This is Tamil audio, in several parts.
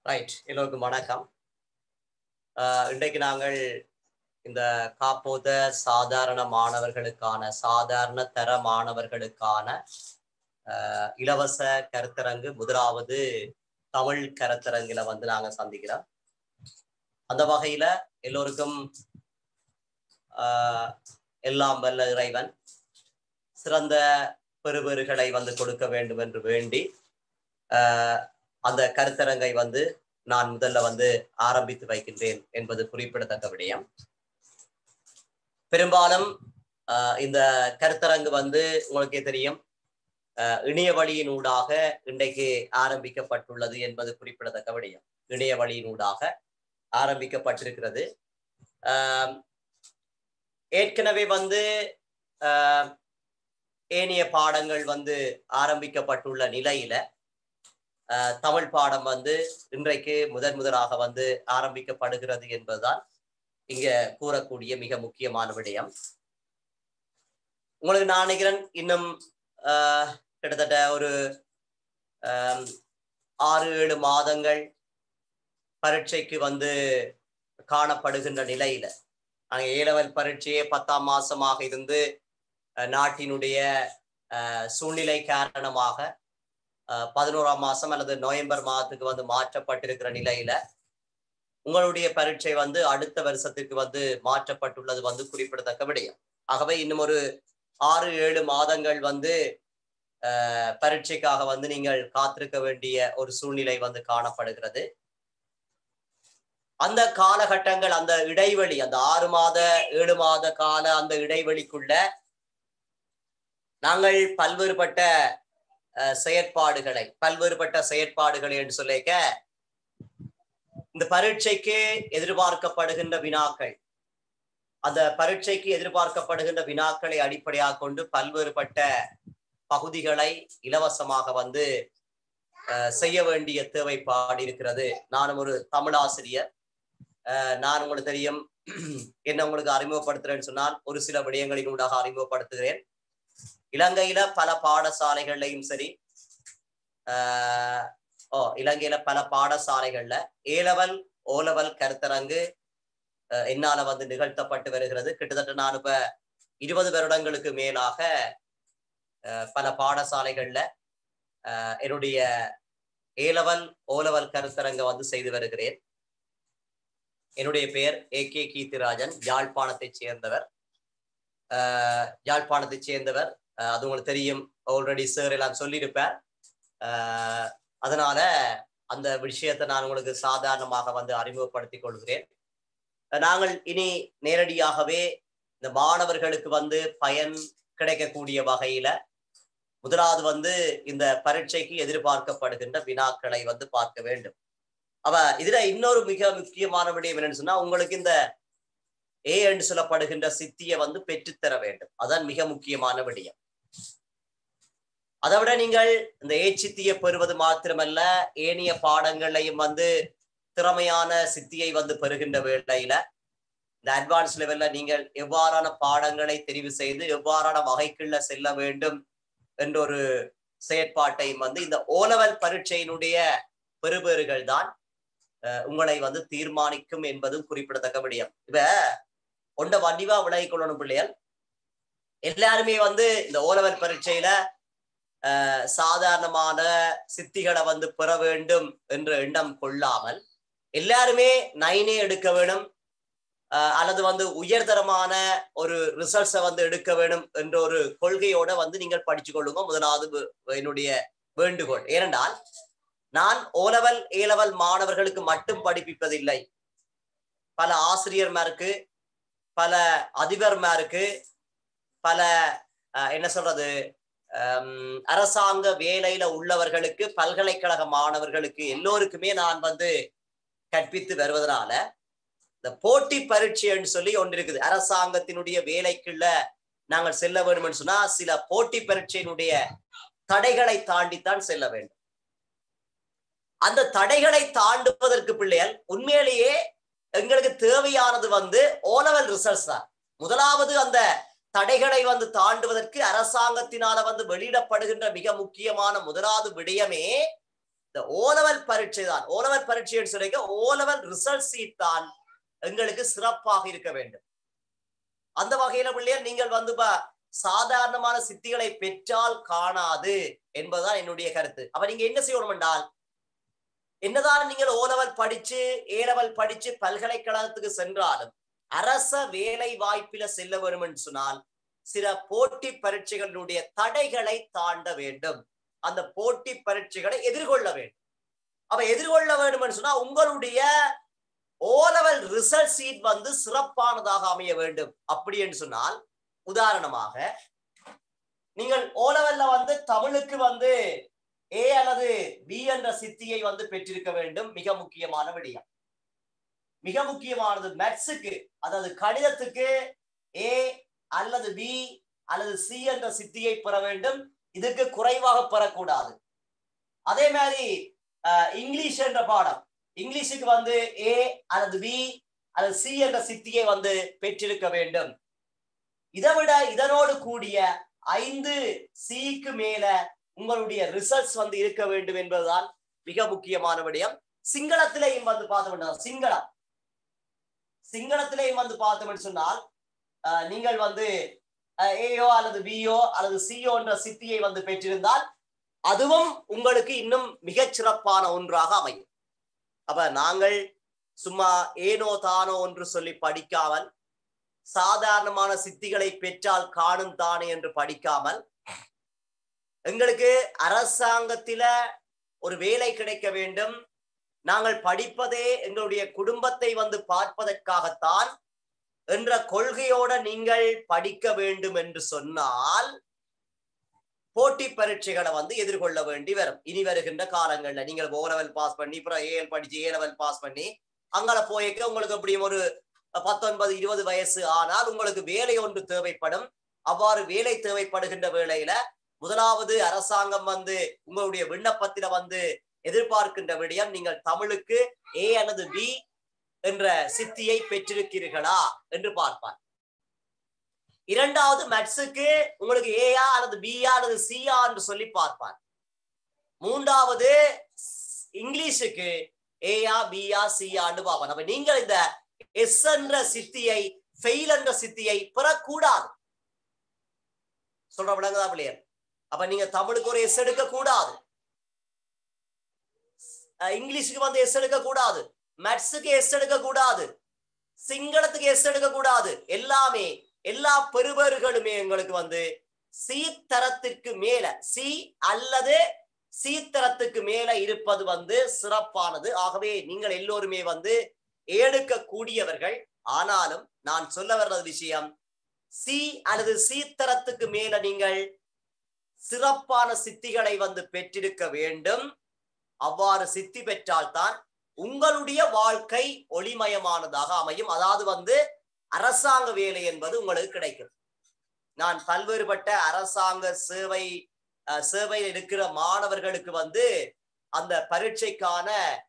ரைட் எல்லோருக்கும் வணக்கம் ஆஹ் இன்றைக்கு நாங்கள் இந்த காப்போத சாதாரண மாணவர்களுக்கான சாதாரண தர மாணவர்களுக்கான ஆஹ் இலவச கருத்தரங்கு முதலாவது தமிழ் கருத்தரங்குல வந்து நாங்க சந்திக்கிறோம் அந்த வகையில எல்லோருக்கும் ஆஹ் எல்லாம் வல்ல இறைவன் சிறந்த பெறுபேறுகளை வந்து கொடுக்க வேண்டும் என்று வேண்டி ஆஹ் அந்த கருத்தரங்கை வந்து நான் முதல்ல வந்து ஆரம்பித்து வைக்கின்றேன் என்பது குறிப்பிடத்தக்க விடயம் பெரும்பாலும் ஆஹ் இந்த கருத்தரங்கு வந்து உங்களுக்கே தெரியும் ஆஹ் இணைய வழியினூடாக இன்றைக்கு ஆரம்பிக்கப்பட்டுள்ளது என்பது குறிப்பிடத்தக்க விடயம் இணைய வழியினூடாக ஆரம்பிக்கப்பட்டிருக்கிறது ஆஹ் ஏற்கனவே வந்து ஆஹ் ஏனைய பாடங்கள் வந்து ஆரம்பிக்கப்பட்டுள்ள நிலையில தமிழ் பாடம் வந்து இன்றைக்கு முதன் முதலாக வந்து ஆரம்பிக்கப்படுகிறது என்பதுதான் இங்க கூறக்கூடிய மிக முக்கியமான விடயம் உங்களுக்கு நான் நினைக்கிறேன் இன்னும் கிட்டத்தட்ட ஒரு ஆறு ஏழு மாதங்கள் பரீட்சைக்கு வந்து காணப்படுகின்ற நிலையில நாங்க ஏலவல் பரீட்சையே பத்தாம் மாசமாக இருந்து நாட்டினுடைய சூழ்நிலை காரணமாக பதினோராம் மாசம் அல்லது நவம்பர் மாதத்துக்கு வந்து மாற்றப்பட்டிருக்கிற நிலையில உங்களுடைய பரீட்சை வந்து அடுத்த வருஷத்துக்கு வந்து மாற்றப்பட்டுள்ளது வந்து குறிப்பிடத்தக்க விடயம் ஆகவே இன்னும் ஒரு ஆறு ஏழு மாதங்கள் வந்து பரீட்சைக்காக வந்து நீங்கள் காத்திருக்க வேண்டிய ஒரு சூழ்நிலை வந்து காணப்படுகிறது அந்த காலகட்டங்கள் அந்த இடைவெளி அந்த ஆறு மாத ஏழு மாத கால அந்த இடைவெளிக்குள்ள நாங்கள் பல்வேறுபட்ட செயற்பாடுகளை பல்வேறுபட்ட செயற்பாடுகளை என்று சொல்லிக்க இந்த பரீட்சைக்கு எதிர்பார்க்கப்படுகின்ற வினாக்கள் அந்த பரீட்சைக்கு எதிர்பார்க்கப்படுகின்ற வினாக்களை அடிப்படையாக கொண்டு பல்வேறுபட்ட பகுதிகளை இலவசமாக வந்து செய்ய வேண்டிய தேவைப்பாடு இருக்கிறது நானும் ஒரு தமிழாசிரியர் நான் உங்களுக்கு தெரியும் என்ன உங்களுக்கு அறிமுகப்படுத்துறேன்னு சொன்னால் ஒரு சில விடயங்களின் ஊடாக அறிமுகப்படுத்துகிறேன் இலங்கையில பல பாடசாலைகள்லையும் சரி ஓ இலங்கையில பல பாடசாலைகள்ல ஏலவல் ஓலவல் கருத்தரங்கு என்னால வந்து நிகழ்த்தப்பட்டு வருகிறது கிட்டத்தட்ட நான் இப்ப இருபது வருடங்களுக்கு மேலாக பல பாடசாலைகள்ல என்னுடைய ஏலவல் ஓலவல் கருத்தரங்க வந்து செய்து வருகிறேன் என்னுடைய பெயர் ஏ கே கீர்த்திராஜன் யாழ்ப்பாணத்தை சேர்ந்தவர் யாழ்ப்பாணத்தை சேர்ந்தவர் அது உங்களுக்கு தெரியும் ஆல்ரெடி சார் எல்லாம் சொல்லியிருப்பேன் அதனால அந்த விஷயத்தை நான் உங்களுக்கு சாதாரணமாக வந்து அறிமுகப்படுத்தி கொள்கிறேன் நாங்கள் இனி நேரடியாகவே இந்த மாணவர்களுக்கு வந்து பயன் கிடைக்கக்கூடிய வகையில முதலாவது வந்து இந்த பரீட்சைக்கு எதிர்பார்க்கப்படுகின்ற வினாக்களை வந்து பார்க்க வேண்டும் அவ இதுல இன்னொரு மிக முக்கியமான விடயம் என்னன்னு சொன்னா உங்களுக்கு இந்த ஏ என்று சொல்லப்படுகின்ற சித்தியை வந்து பெற்றுத்தர வேண்டும் அதான் மிக முக்கியமான விடயம் அதை விட நீங்கள் இந்த ஏச்சித்தியை பெறுவது மாத்திரமல்ல ஏனைய பாடங்களையும் வந்து திறமையான சித்தியை வந்து பெறுகின்ற வேளையில இந்த அட்வான்ஸ் லெவல்ல நீங்கள் எவ்வாறான பாடங்களை தெரிவு செய்து எவ்வாறான வகைக்குள்ள செல்ல வேண்டும் என்ற ஒரு செயற்பாட்டையும் வந்து இந்த ஓலவல் பரீட்சையினுடைய பெறுபேறுகள் தான் உங்களை வந்து தீர்மானிக்கும் என்பதும் குறிப்பிடத்தக்க விடயம் இவ ஒண்ட வடிவா விலகி கொள்ளணும் பிள்ளைகள் எல்லாருமே வந்து இந்த ஓலவல் பரீட்சையில சாதாரணமான சித்திகளை வந்து பெற வேண்டும் என்ற எண்ணம் கொள்ளாமல் எல்லாருமே நைனே எடுக்க வேணும் அல்லது வந்து உயர்தரமான ஒரு ரிசல்ட்ஸை வந்து எடுக்க வேணும் என்ற ஒரு கொள்கையோட வந்து நீங்கள் படிச்சு கொள்ளுங்க முதலாவது என்னுடைய வேண்டுகோள் ஏனென்றால் நான் ஓலவல் ஏலவல் மாணவர்களுக்கு மட்டும் படிப்பிப்பதில்லை பல ஆசிரியர்மாருக்கு பல அதிபர்மாருக்கு பல என்ன சொல்றது அரசாங்க வேலையில உள்ளவர்களுக்கு பல்கலைக்கழக மாணவர்களுக்கு எல்லோருக்குமே நான் வந்து கற்பித்து வருவதனால இந்த போட்டி பரீட்சைன்னு சொல்லி ஒன்று இருக்குது அரசாங்கத்தினுடைய வேலைக்குள்ள நாங்கள் செல்ல வேண்டும் சொன்னா சில போட்டி பரீட்சையினுடைய தடைகளை தாண்டித்தான் செல்ல வேண்டும் அந்த தடைகளை தாண்டுவதற்கு பிள்ளைகள் உண்மையிலேயே எங்களுக்கு தேவையானது வந்து ஓலவல் ரிசல்ட்ஸ் தான் முதலாவது அந்த தடைகளை வந்து தாண்டுவதற்கு அரசாங்கத்தினால வந்து வெளியிடப்படுகின்ற மிக முக்கியமான முதலாவது விடயமே இந்த ஓலவல் பரீட்சை தான் ஓலவல் பரீட்சைன்னு சொல்லிக்க ஓலவல் ரிசல்ட் சீட் தான் எங்களுக்கு சிறப்பாக இருக்க வேண்டும் அந்த வகையில பிள்ளையர் நீங்கள் வந்து ப- சாதாரணமான சித்திகளை பெற்றால் காணாது என்பதுதான் என்னுடைய கருத்து அப்ப நீங்க என்ன செய்யணும் என்றால் என்னதான் நீங்கள் ஓலவல் படிச்சு ஏலவல் படிச்சு பல்கலைக்கழகத்துக்கு சென்றாலும் அரச வேலை வாய்ப்பில செல்ல வேண்டும் என்று சொன்னால் சில போட்டி பரீட்சைகளுடைய தடைகளை தாண்ட வேண்டும் அந்த போட்டி பரீட்சைகளை எதிர்கொள்ள வேண்டும் அப்ப எதிர்கொள்ள வேண்டும் என்று சொன்னா உங்களுடைய ஓலவல் ரிசல்ட் சீட் வந்து சிறப்பானதாக அமைய வேண்டும் அப்படி என்று சொன்னால் உதாரணமாக நீங்கள் ஓலவல்ல வந்து தமிழுக்கு வந்து ஏ அல்லது பி என்ற சித்தியை வந்து பெற்றிருக்க வேண்டும் மிக முக்கியமான விடயம் மிக முக்கியமானது மேத்ஸுக்கு அதாவது கணிதத்துக்கு ஏ அல்லது பி அல்லது சி என்ற சித்தியை பெற வேண்டும் இதுக்கு குறைவாக பெறக்கூடாது அதே மாதிரி அஹ், இங்கிலீஷ் என்ற பாடம் இங்கிலீஷுக்கு வந்து ஏ அல்லது பி அல்லது சி என்ற சித்தியை வந்து பெற்றிருக்க வேண்டும் இதை விட இதனோடு கூடிய ஐந்து சிக்கு மேல உங்களுடைய ரிசல்ட்ஸ் வந்து இருக்க வேண்டும் என்பதுதான் மிக முக்கியமான விடயம் சிங்களத்திலையும் வந்து பார்த்தோம்னா சிங்களம் சிங்களத்திலையும் வந்து பார்த்தோம்னு சொன்னால் அஹ், நீங்கள் வந்து ஏயோ அல்லது பியோ அல்லது சியோ என்ற சித்தியை வந்து பெற்றிருந்தால் அதுவும் உங்களுக்கு இன்னும் மிகச் சிறப்பான ஒன்றாக அமையும் அப்ப நாங்கள் சும்மா ஏனோ தானோ ஒன்று சொல்லி படிக்காமல் சாதாரணமான சித்திகளை பெற்றால் காணும் தானே என்று படிக்காமல் எங்களுக்கு அரசாங்கத்தில ஒரு வேலை கிடைக்க வேண்டும் நாங்கள் படிப்பதே எங்களுடைய குடும்பத்தை வந்து பார்ப்பதற்காகத்தான் என்ற கொள்கையோட நீங்கள் படிக்க வேண்டும் என்று சொன்னால் போட்டி பரீட்சைகளை வந்து எதிர்கொள்ள வேண்டி வரும் இனி வருகின்ற காலங்கள்ல நீங்கள் ஓ லெவல் பாஸ் பண்ணி அப்புறம் ஏஎல் படிச்சு ஏ லெவல் பாஸ் பண்ணி அங்கால போய்க்க உங்களுக்கு எப்படியும் ஒரு பத்தொன்பது இருபது வயசு ஆனால் உங்களுக்கு வேலை ஒன்று தேவைப்படும் அவ்வாறு வேலை தேவைப்படுகின்ற வேளையில முதலாவது அரசாங்கம் வந்து உங்களுடைய விண்ணப்பத்தில வந்து எதிர்பார்க்கின்ற விடயம் நீங்கள் தமிழுக்கு ஏ அல்லது பி என்ற சித்தியை பெற்றிருக்கிறீர்களா என்று பார்ப்பார் இரண்டாவது மேத்ஸுக்கு உங்களுக்கு ஏயா அல்லது பியா அல்லது சியா என்று சொல்லி பார்ப்பார் மூன்றாவது இங்கிலீஷுக்கு ஏயா பியா சியான்னு பார்ப்பார் அப்ப நீங்கள் இந்த எஸ் என்ற சித்தியை ஃபெயில் என்ற சித்தியை பெறக்கூடாது சொல்ற விளங்குதா பிள்ளையர் அப்ப நீங்க தமிழுக்கு ஒரு எஸ் எடுக்க கூடாது அஹ் இங்கிலீஷுக்கு வந்து எஸ் எடுக்க கூடாது மேத்ஸுக்கு எஸ் எடுக்க கூடாது சிங்களத்துக்கு எஸ் எடுக்க கூடாது எல்லாமே எல்லா பெறுபேறுகளுமே எங்களுக்கு வந்து சி தரத்திற்கு மேல சி அல்லது சி தரத்துக்கு மேல இருப்பது வந்து சிறப்பானது ஆகவே நீங்கள் எல்லோருமே வந்து எடுக்க கூடியவர்கள் ஆனாலும் நான் சொல்ல வர்றது விஷயம் சி அல்லது சி தரத்துக்கு மேல நீங்கள் சிறப்பான சித்திகளை வந்து பெற்றிருக்க வேண்டும் அவ்வாறு சித்தி பெற்றால்தான் உங்களுடைய வாழ்க்கை ஒளிமயமானதாக அமையும் அதாவது வந்து அரசாங்க வேலை என்பது உங்களுக்கு கிடைக்கும் நான் பல்வேறுபட்ட அரசாங்க சேவை அஹ், சேவையில் இருக்கிற மாணவர்களுக்கு வந்து அந்த பரீட்சைக்கான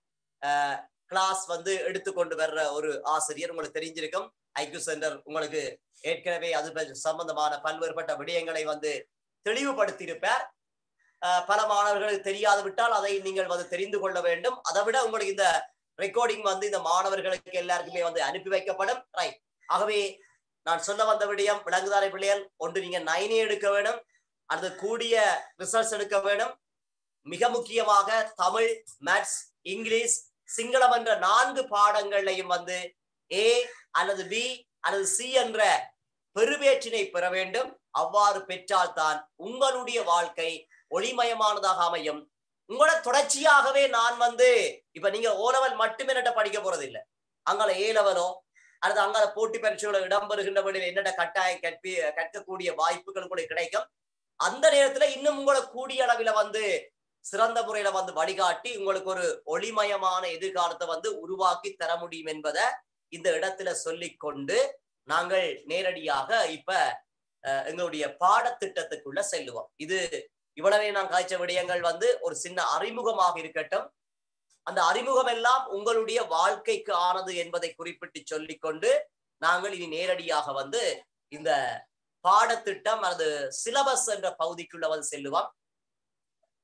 கிளாஸ் வந்து எடுத்துக்கொண்டு வர்ற ஒரு ஆசிரியர் உங்களுக்கு தெரிஞ்சிருக்கும் ஐக்யூ சென்டர் உங்களுக்கு ஏற்கனவே அது பற்றி சம்பந்தமான பல்வேறுபட்ட விடயங்களை வந்து தெளிவுபடுத்தியிருப்பார் அஹ், பல மாணவர்களுக்கு தெரியாது விட்டால் அதை நீங்கள் வந்து தெரிந்து கொள்ள வேண்டும் அதை விட உங்களுக்கு இந்த ரெக்கார்டிங் வந்து இந்த மாணவர்களுக்கு எல்லாருக்குமே வந்து அனுப்பி வைக்கப்படும் ரைட் ஆகவே நான் சொல்ல வந்த விடயம் விலங்குதாரை பிள்ளைகள் ஒன்று நீங்க நைனே எடுக்க வேண்டும் அல்லது கூடிய ரிசல்ட்ஸ் எடுக்க வேண்டும் மிக முக்கியமாக தமிழ் மேத்ஸ் இங்கிலீஷ் சிங்களம் என்ற நான்கு பாடங்களையும் வந்து ஏ அல்லது பி அல்லது சி என்ற பெருவேற்றினை பெற வேண்டும் அவ்வாறு பெற்றால்தான் உங்களுடைய வாழ்க்கை ஒளிமயமானதாக அமையும் உங்களோட தொடர்ச்சியாகவே நான் வந்து இப்ப நீங்க ஓ லெவல் மட்டுமே என்னட்ட படிக்க போறது இல்ல அங்கால ஏ லெவலோ அல்லது அங்கால போட்டி பரீட்சைகளோ இடம்பெறுகின்ற வழியில் என்னென்ன கட்டாயம் கற்பி கற்கக்கூடிய வாய்ப்புகள் கூட கிடைக்கும் அந்த நேரத்துல இன்னும் உங்களை கூடிய அளவில வந்து சிறந்த முறையில வந்து வழிகாட்டி உங்களுக்கு ஒரு ஒளிமயமான எதிர்காலத்தை வந்து உருவாக்கி தர முடியும் என்பதை இந்த இடத்துல சொல்லிக்கொண்டு நாங்கள் நேரடியாக இப்ப அஹ், எங்களுடைய பாடத்திட்டத்துக்குள்ள செல்லுவோம் இது இவ்வளவே நான் காய்ச்ச விடயங்கள் வந்து ஒரு சின்ன அறிமுகமாக இருக்கட்டும் அந்த அறிமுகம் எல்லாம் உங்களுடைய வாழ்க்கைக்கு ஆனது என்பதை குறிப்பிட்டு சொல்லிக்கொண்டு நாங்கள் இனி நேரடியாக வந்து இந்த பாடத்திட்டம் அல்லது சிலபஸ் என்ற பகுதிக்குள்ள வந்து செல்லுவோம்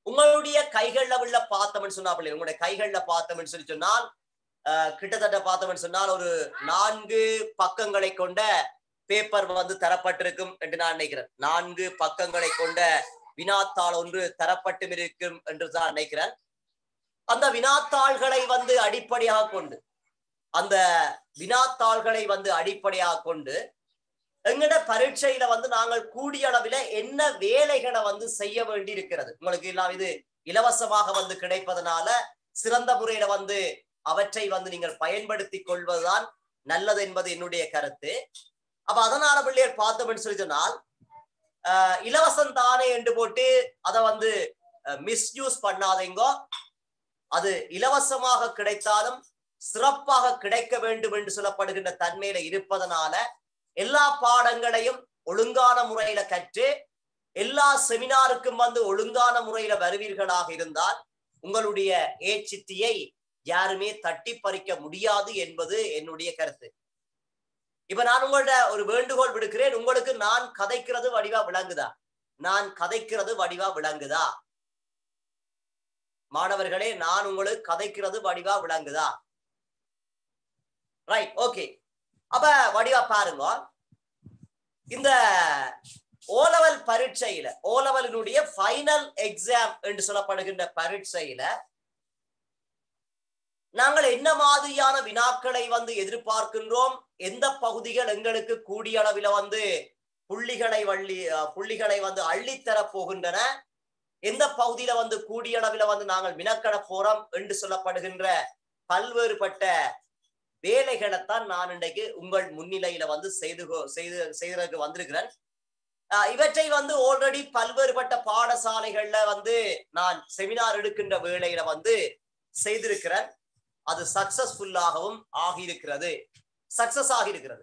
உங்களுடைய கைகள்ல உள்ள பார்த்தோம்னு சொன்னா பிள்ளை உங்களுடைய கைகள்ல பார்த்தோம்னு சொல்லி சொன்னால் ஆஹ், கிட்டத்தட்ட பார்த்தோம்னு சொன்னால் ஒரு நான்கு பக்கங்களை கொண்ட பேப்பர் வந்து தரப்பட்டிருக்கும் என்று நான் நினைக்கிறேன் நான்கு பக்கங்களை கொண்ட வினாத்தாள் ஒன்று தரப்பட்டும் இருக்கும் என்று தான் நினைக்கிறேன் அந்த வினாத்தாள்களை வந்து அடிப்படையாக கொண்டு அந்த வினாத்தாள்களை வந்து அடிப்படையாக கொண்டு எங்கட பரீட்சையில வந்து நாங்கள் கூடிய அளவில என்ன வேலைகளை வந்து செய்ய வேண்டி இருக்கிறது உங்களுக்கு எல்லாம் இது இலவசமாக வந்து கிடைப்பதனால சிறந்த முறையில வந்து அவற்றை வந்து நீங்கள் பயன்படுத்திக் கொள்வதுதான் நல்லது என்பது என்னுடைய கருத்து அப்ப அதனால பிள்ளையர் பார்த்தோம்னு சொல்லி சொன்னால் ஆஹ் இலவசம் தானே என்று போட்டு அதை வந்து மிஸ்யூஸ் பண்ணாதீங்கோ அது இலவசமாக கிடைத்தாலும் சிறப்பாக கிடைக்க வேண்டும் என்று சொல்லப்படுகின்ற தன்மையில இருப்பதனால எல்லா பாடங்களையும் ஒழுங்கான முறையில கற்று எல்லா செமினாருக்கும் வந்து ஒழுங்கான முறையில வருவீர்களாக இருந்தால் உங்களுடைய ஏச்சித்தியை யாருமே தட்டி பறிக்க முடியாது என்பது என்னுடைய கருத்து இப்ப நான் உங்கள்ட்ட ஒரு வேண்டுகோள் விடுக்கிறேன் உங்களுக்கு நான் கதைக்கிறது வடிவா விளங்குதா நான் கதைக்கிறது வடிவா விளங்குதா மாணவர்களே நான் உங்களுக்கு கதைக்கிறது வடிவா விளங்குதா ரைட் ஓகே அப்ப வடிவா பாருங்க இந்த ஓலவல் பரீட்சையில ஓலவலினுடைய ஃபைனல் எக்ஸாம் என்று சொல்லப்படுகின்ற பரீட்சையில நாங்கள் என்ன மாதிரியான வினாக்களை வந்து எதிர்பார்க்கின்றோம் எந்த பகுதிகள் எங்களுக்கு கூடிய அளவில வந்து புள்ளிகளை வள்ளி அஹ், புள்ளிகளை வந்து அள்ளித்தர போகின்றன எந்த பகுதியில வந்து கூடிய அளவில வந்து நாங்கள் வினக்கட போறோம் என்று சொல்லப்படுகின்ற பல்வேறுபட்ட வேலைகளைத்தான் நான் இன்றைக்கு உங்கள் முன்னிலையில வந்து செய்து கொ- செய்து செய்யறதுக்கு வந்திருக்கிறேன் அஹ், இவற்றை வந்து ஆல்ரெடி பல்வேறுபட்ட பாடசாலைகள்ல வந்து நான் செமினார் எடுக்கின்ற வேளையில வந்து செய்திருக்கிறேன் அது சக்சஸ்ஃபுல்லாகவும் ஆகியிருக்கிறது சக்சஸ் ஆகியிருக்கிறது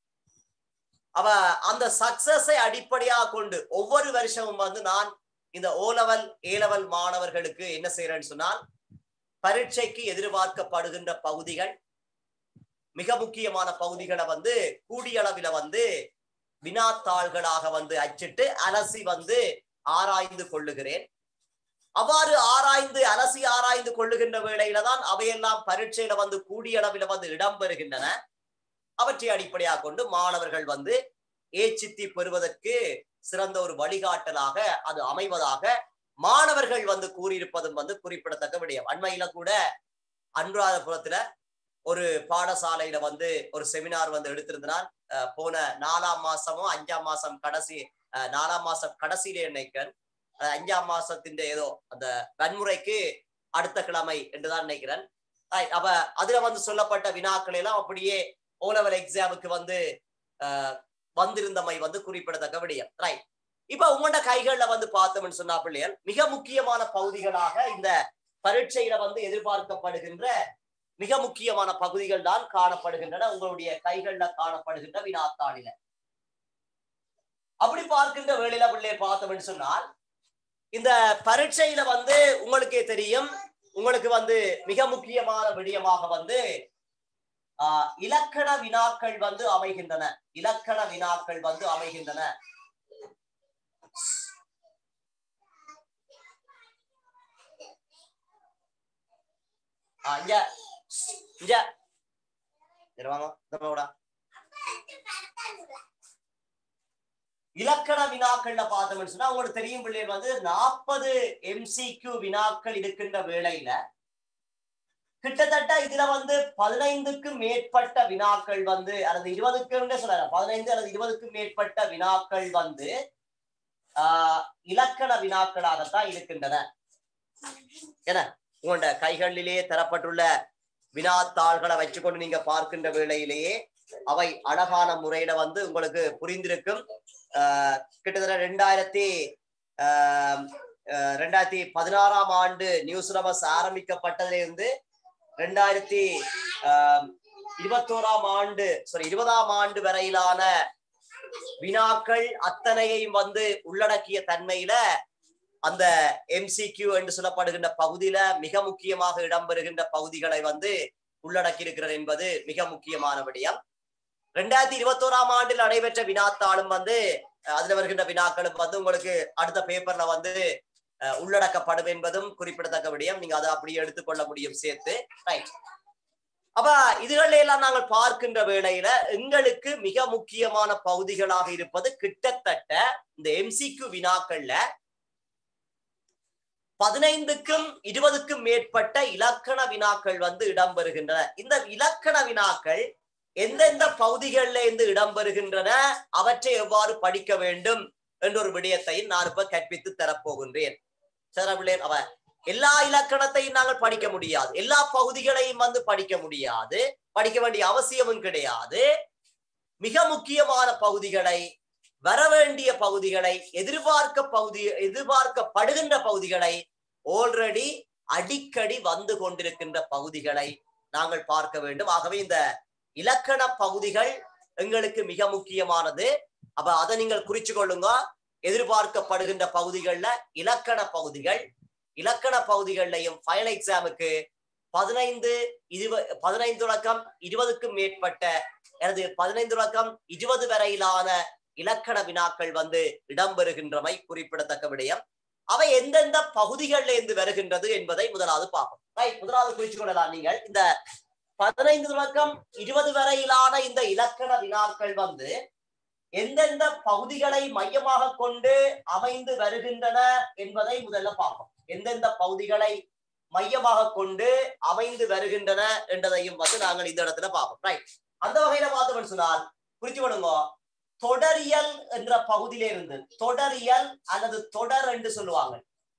அவ அந்த சக்சஸை அடிப்படையாக கொண்டு ஒவ்வொரு வருஷமும் வந்து நான் இந்த ஓ லெவல் ஏ லெவல் மாணவர்களுக்கு என்ன செய்யறேன்னு சொன்னால் பரீட்சைக்கு எதிர்பார்க்கப்படுகின்ற பகுதிகள் மிக முக்கியமான பகுதிகளை வந்து கூடிய அளவில வந்து வினாத்தாள்களாக வந்து அச்சிட்டு அலசி வந்து ஆராய்ந்து கொள்ளுகிறேன் அவ்வாறு ஆராய்ந்து அலசி ஆராய்ந்து கொள்ளுகின்ற வேளையில தான் அவையெல்லாம் பரீட்சையில வந்து கூடிய அளவில வந்து இடம்பெறுகின்றன அவற்றை அடிப்படையாக கொண்டு மாணவர்கள் வந்து ஏச்சித்தி பெறுவதற்கு சிறந்த ஒரு வழிகாட்டலாக அது அமைவதாக மாணவர்கள் வந்து கூறியிருப்பதும் வந்து குறிப்பிடத்தக்க விடயம் அண்மையில கூட அனுராதபுரத்துல ஒரு பாடசாலையில வந்து ஒரு செமினார் வந்து எடுத்திருந்தான் அஹ் போன நாலாம் மாசமோ அஞ்சாம் மாசம் கடைசி அஹ் நாலாம் மாசம் கடைசியிலே நினைக்கிறேன் அஹ் அஞ்சாம் மாசத்தின் ஏதோ அந்த வன்முறைக்கு அடுத்த கிழமை என்றுதான் நினைக்கிறேன் Right. அப்ப அதுல வந்து சொல்லப்பட்ட வினாக்கள் எல்லாம் அப்படியே ஓ லெவல் எக்ஸாமுக்கு வந்து அஹ், வந்திருந்தமை வந்து குறிப்பிடத்தக்க விடயம் ரைட் இப்ப உங்களோட கைகள்ல வந்து பார்த்தோம்னு சொன்னா பிள்ளைகள் மிக முக்கியமான பகுதிகளாக இந்த பரீட்சையில வந்து எதிர்பார்க்கப்படுகின்ற மிக முக்கியமான பகுதிகள் தான் காணப்படுகின்றன உங்களுடைய கைகள்ல காணப்படுகின்ற வினாத்தாளில அப்படி பார்க்கின்ற வேளையில பிள்ளையை பார்த்தோம்னு சொன்னால் இந்த பரீட்சையில வந்து உங்களுக்கே தெரியும் உங்களுக்கு வந்து மிக முக்கியமான விடயமாக வந்து ஆஹ் இலக்கண வினாக்கள் வந்து அமைகின்றன இலக்கண வினாக்கள் வந்து அமைகின்றன ஆஹ் இங்க இங்க இங்க வாங்க இந்த பக்கம் வாடா. இலக்கண வினாக்கள்ல பார்த்தோம்னு சொன்னா உங்களுக்கு தெரியும் பிள்ளைகள் வந்து நாற்பது எம்சிக்யூ வினாக்கள் இருக்கின்ற வேளையில கிட்டத்தட்ட இதுல வந்து பதினைந்துக்கும் மேற்பட்ட வினாக்கள் வந்து அல்லது இருபதுக்கும் சொல்ல பதினைந்து அல்லது இருபதுக்கும் மேற்பட்ட வினாக்கள் வந்து ஆஹ் இலக்கண வினாக்களாகத்தான் இருக்கின்றன என உங்களோட கைகளிலே தரப்பட்டுள்ள வினாத்தாள்களை வச்சுக்கொண்டு நீங்க பார்க்கின்ற வேளையிலேயே அவை அழகான முறையில வந்து உங்களுக்கு புரிந்திருக்கும் ஆஹ் கிட்டத்தட்ட ரெண்டாயிரத்தி ஆஹ் ஆஹ் ரெண்டாயிரத்தி பதினாறாம் ஆண்டு நியூஸ் ரவஸ் ஆரம்பிக்கப்பட்டதிலிருந்து ரெண்டாயிரத்தி ஆஹ் இருபத்தோராம் ஆண்டு சாரி இருபதாம் ஆண்டு வரையிலான வினாக்கள் அத்தனையையும் வந்து உள்ளடக்கிய தன்மையில அந்த எம்சிக்யூ என்று சொல்லப்படுகின்ற பகுதியில மிக முக்கியமாக இடம்பெறுகின்ற பகுதிகளை வந்து உள்ளடக்கி இருக்கிறது என்பது மிக முக்கியமான விடயம் ரெண்டாயிரத்தி இருபத்தோராம் ஆண்டில் நடைபெற்ற வினாத்தாளும் வந்து அஹ் அதுல வருகின்ற வினாக்களும் வந்து உங்களுக்கு அடுத்த பேப்பர்ல வந்து அஹ், உள்ளடக்கப்படும் என்பதும் குறிப்பிடத்தக்க விடயம் நீங்க அதை அப்படியே எடுத்துக்கொள்ள முடியும் சேர்த்து ரைட் அப்ப இதுகளை எல்லாம் நாங்கள் பார்க்கின்ற வேளையில எங்களுக்கு மிக முக்கியமான பகுதிகளாக இருப்பது கிட்டத்தட்ட இந்த எம்சிக்கு வினாக்கள்ல பதினைந்துக்கும் இருபதுக்கும் மேற்பட்ட இலக்கண வினாக்கள் வந்து இடம்பெறுகின்றன இந்த இலக்கண வினாக்கள் எந்தெந்த பகுதிகளில் இருந்து இடம்பெறுகின்றன அவற்றை எவ்வாறு படிக்க வேண்டும் என்ற ஒரு விடயத்தையும் நான் இப்ப கற்பித்து தரப்போகின்றேன் சிறப்பிள்ளை அவ எல்லா இலக்கணத்தையும் நாங்கள் படிக்க முடியாது எல்லா பகுதிகளையும் வந்து படிக்க முடியாது படிக்க வேண்டிய அவசியமும் கிடையாது மிக முக்கியமான பகுதிகளை வர வேண்டிய பகுதிகளை எதிர்பார்க்க பகுதி எதிர்பார்க்கப்படுகின்ற பகுதிகளை ஆல்ரெடி அடிக்கடி வந்து கொண்டிருக்கின்ற பகுதிகளை நாங்கள் பார்க்க வேண்டும் ஆகவே இந்த இலக்கண பகுதிகள் எங்களுக்கு மிக முக்கியமானது அப்ப அதை நீங்கள் குறிச்சு கொள்ளுங்க எதிர்பார்க்கப்படுகின்ற பகுதிகள்ல இலக்கண பகுதிகள் இலக்கண பகுதிகள்லையும் ஃபைனல் எக்ஸாமுக்கு பதினைந்து இருப பதினைந்து தொடக்கம் இருபதுக்கும் மேற்பட்ட எனது பதினைந்து தொடக்கம் இருபது வரையிலான இலக்கண வினாக்கள் வந்து இடம்பெறுகின்றமை குறிப்பிடத்தக்க விடயம் அவை எந்தெந்த பகுதிகளில் இருந்து வருகின்றது என்பதை முதலாவது பார்ப்போம் ரைட் முதலாவது குறிச்சு கொள்ளலாம் நீங்கள் இந்த பதினைந்து தொடக்கம் இருபது வரையிலான இந்த இலக்கண வினாக்கள் வந்து எந்தெந்த பகுதிகளை மையமாக கொண்டு அமைந்து வருகின்றன என்பதை முதல்ல பார்ப்போம் எந்தெந்த பகுதிகளை மையமாக கொண்டு அமைந்து வருகின்றன என்றதையும் வந்து நாங்கள் இந்த இடத்துல பார்ப்போம் ரைட் அந்த வகையில பார்த்தோம்னு சொன்னால் குறிச்சு கொள்ளுங்க தொடரியல் என்ற பகுதியிலிருந்து தொடரியல் அல்லது தொடர் என்று சொல்லுவாங்க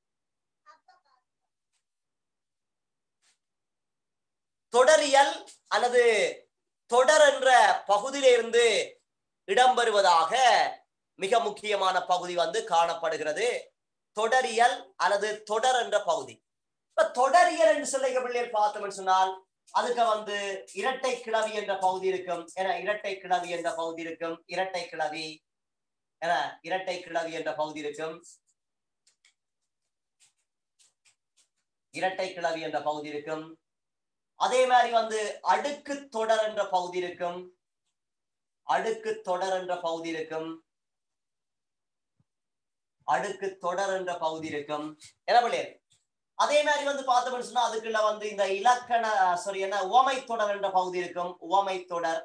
தொடரியல் அல்லது தொடர் என்ற பகுதியிலிருந்து இடம்பெறுவதாக மிக முக்கியமான பகுதி வந்து காணப்படுகிறது தொடரியல் அல்லது தொடர் என்ற பகுதி இப்ப தொடரியல் என்று சொல்லிக்க பிள்ளைகள் பார்த்தோம்னு சொன்னால் அதுக்கு வந்து இரட்டை கிளவி என்ற பகுதி இருக்கும் என இரட்டை கிளவி என்ற பகுதி இருக்கும் இரட்டை கிளவி என இரட்டை கிளவி என்ற பகுதி இருக்கும் இரட்டை கிளவி என்ற பகுதி இருக்கும் அதே மாதிரி வந்து அடுக்கு தொடர் என்ற பகுதி இருக்கும் அடுக்கு தொடர் என்ற பகுதி இருக்கும் அடுக்கு தொடர் என்ற பகுதி இருக்கும் என்ன பிள்ளையர் அதே மாதிரி வந்து பார்த்தோம்னு சொன்னா அதுக்குள்ள வந்து இந்த இலக்கண சாரி என்ன உவமை தொடர் என்ற பகுதி இருக்கும் உவமை தொடர்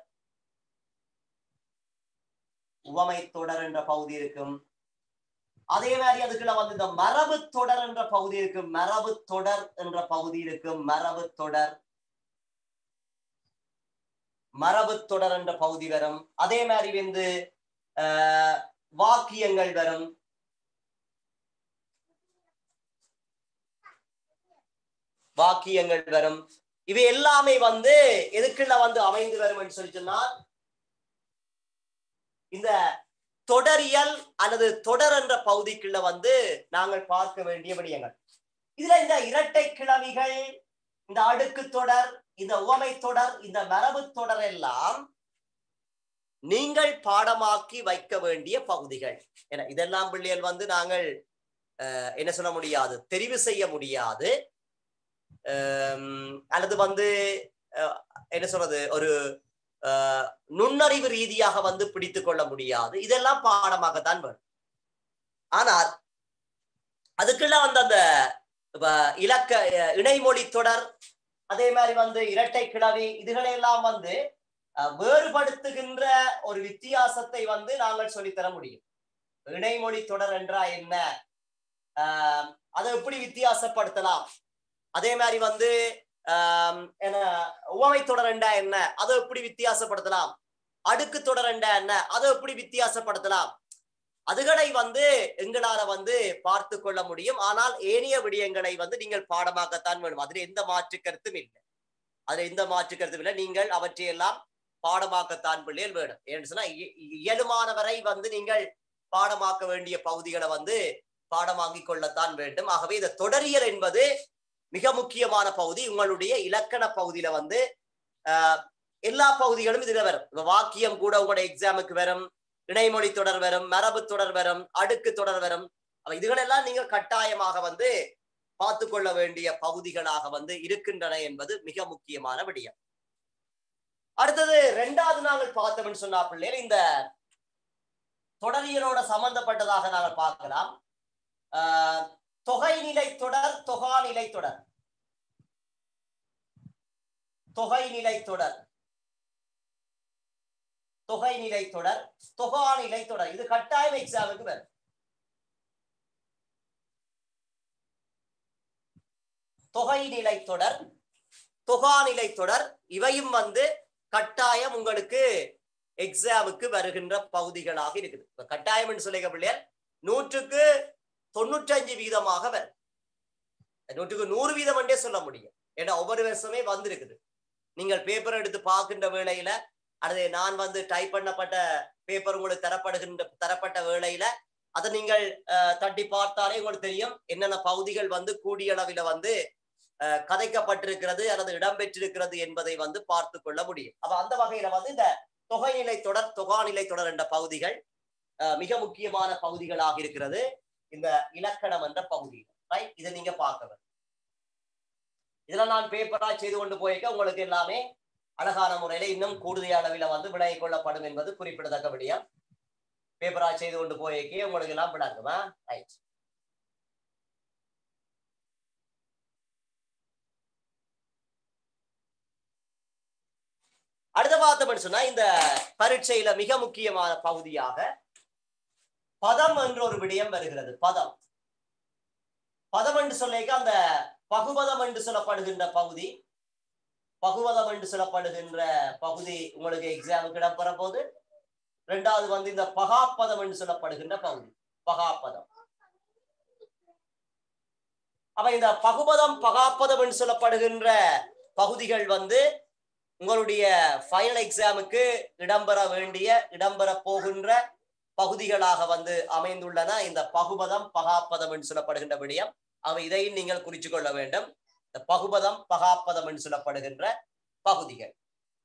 உவமை தொடர் என்ற பகுதி இருக்கும் அதே மாதிரி அதுக்குள்ள வந்து இந்த மரபு தொடர் என்ற பகுதி இருக்கும் மரபு தொடர் என்ற பகுதி இருக்கும் மரபு தொடர் மரபு தொடர் என்ற பகுதி வரும் அதே மாதிரி வந்து ஆஹ் வாக்கியங்கள் வரும் வாக்கியங்கள் வரும் இவை எல்லாமே வந்து எதுக்குள்ள வந்து அமைந்து வரும் சொல்லி சொன்னால் இந்த தொடரியல் அல்லது தொடர் என்ற பகுதிக்குள்ள வந்து நாங்கள் பார்க்க வேண்டிய விடயங்கள் இதுல இந்த இரட்டை கிளவிகள் இந்த அடுக்கு தொடர் இந்த உவமை தொடர் இந்த மரபு தொடர் எல்லாம் நீங்கள் பாடமாக்கி வைக்க வேண்டிய பகுதிகள் என இதெல்லாம் பிள்ளைகள் வந்து நாங்கள் என்ன சொல்ல முடியாது தெரிவு செய்ய முடியாது அல்லது வந்து என்ன சொல்றது ஒரு நுண்ணறிவு ரீதியாக வந்து பிடித்து கொள்ள முடியாது இதெல்லாம் பாடமாகத்தான் வரும் ஆனால் அதுக்குள்ள வந்து அந்த இலக்க இணைமொழி தொடர் அதே மாதிரி வந்து இரட்டை கிளவி இதுகளெல்லாம் வந்து வேறுபடுத்துகின்ற ஒரு வித்தியாசத்தை வந்து நாங்கள் சொல்லித்தர முடியும் இணைமொழி தொடர் என்றா என்ன அதை எப்படி வித்தியாசப்படுத்தலாம் அதே மாதிரி வந்து என்ன உவமை தொடரண்டா என்ன அதை எப்படி வித்தியாசப்படுத்தலாம் அடுக்கு தொடரண்டா என்ன அதை எப்படி வித்தியாசப்படுத்தலாம் அதுகளை வந்து எங்களால வந்து பார்த்து கொள்ள முடியும் ஆனால் ஏனைய விடயங்களை வந்து நீங்கள் பாடமாக்கத்தான் வேணும் அதுல எந்த மாற்று கருத்தும் இல்லை அதுல எந்த மாற்று கருத்தும் இல்லை நீங்கள் அவற்றையெல்லாம் பாடமாக்கத்தான் பிள்ளைகள் வேணும் ஏன்னு சொன்னா இயலுமானவரை வந்து நீங்கள் பாடமாக்க வேண்டிய பகுதிகளை வந்து பாடமாக்கிக் கொள்ளத்தான் வேண்டும் ஆகவே இந்த தொடரியல் என்பது மிக முக்கியமான பகுதி உங்களுடைய இலக்கண பகுதியில வந்து எல்லா பகுதிகளும் இதுல வரும் வாக்கியம் கூட உங்களுடைய எக்ஸாமுக்கு வரும் இணைமொழி தொடர் வரும் மரபு தொடர் வரும் அடுக்கு தொடர் வரும் இதுகளெல்லாம் நீங்கள் கட்டாயமாக வந்து பார்த்து கொள்ள வேண்டிய பகுதிகளாக வந்து இருக்கின்றன என்பது மிக முக்கியமான விடயம் அடுத்தது ரெண்டாவது நாங்கள் பார்த்தோம்னு சொன்னா பிள்ளைகள் இந்த தொடரியலோட சம்பந்தப்பட்டதாக நாங்கள் பார்க்கலாம் தொகை நிலை தொடர் தொகா நிலை தொடர் தொகை நிலை தொடர் தொகை நிலை தொடர் தொகா நிலை தொடர் இது கட்டாயம் எக்ஸாமுக்கு வரும் தொகை நிலை தொடர் தொகா நிலை தொடர் இவையும் வந்து கட்டாயம் உங்களுக்கு எக்ஸாமுக்கு வருகின்ற பகுதிகளாக இருக்குது இப்ப கட்டாயம் என்று சொல்லிக்க பிள்ளையர் நூற்றுக்கு தொண்ணூற்றஞ்சு வீதமாக வரும் நூற்றுக்கு நூறு வீதம் என்றே சொல்ல முடியும் ஏன்னா ஒவ்வொரு வருஷமே வந்திருக்குது நீங்கள் பேப்பர் எடுத்து பார்க்கின்ற வேளையில அல்லது நான் வந்து டைப் பண்ணப்பட்ட பேப்பர் உங்களுக்கு தரப்படுகின்ற தரப்பட்ட வேளையில அதை நீங்கள் அஹ், தட்டி பார்த்தாலே உங்களுக்கு தெரியும் என்னென்ன பகுதிகள் வந்து கூடிய அளவில வந்து அஹ், கதைக்கப்பட்டிருக்கிறது அல்லது இடம்பெற்றிருக்கிறது என்பதை வந்து பார்த்து கொள்ள முடியும் அப்ப அந்த வகையில வந்து இந்த தொகைநிலை தொடர் தொகாநிலை தொடர் என்ற பகுதிகள் அஹ், மிக முக்கியமான பகுதிகளாக இருக்கிறது இந்த இலக்கணம் என்ற பகுதி ரைட் இதை நீங்க பார்க்க இதுல நான் பேப்பரா செய்து கொண்டு போயிருக்க உங்களுக்கு எல்லாமே அழகான முறையில இன்னும் கூடுதல் அளவில வந்து விலகி கொள்ளப்படும் என்பது குறிப்பிடத்தக்க விடயம் பேப்பரா செய்து கொண்டு போயிருக்கே உங்களுக்கு எல்லாம் விளங்குமா ரைட் அடுத்த பார்த்தோம்னு சொன்னா இந்த பரீட்சையில மிக முக்கியமான பகுதியாக பதம் என்ற ஒரு விடயம் வருகிறது பதம் பதம் என்று சொல்லிக்க அந்த பகுபதம் என்று சொல்லப்படுகின்ற பகுதி பகுவதம் என்று சொல்லப்படுகின்ற பகுதி உங்களுக்கு எக்ஸாமுக்கு இடம்பெற போது ரெண்டாவது வந்து இந்த பகாப்பதம் என்று சொல்லப்படுகின்ற பகுதி பகாப்பதம் அப்ப இந்த பகுபதம் பகாப்பதம் என்று சொல்லப்படுகின்ற பகுதிகள் வந்து உங்களுடைய ஃபைனல் எக்ஸாமுக்கு இடம்பெற வேண்டிய இடம்பெற போகின்ற பகுதிகளாக வந்து அமைந்துள்ளன இந்த பகுபதம் பகாப்பதம் என்று சொல்லப்படுகின்ற விடயம் அவை இதையும் நீங்கள் குறிச்சு கொள்ள வேண்டும் இந்த பகுபதம் பகாப்பதம் என்று சொல்லப்படுகின்ற பகுதிகள்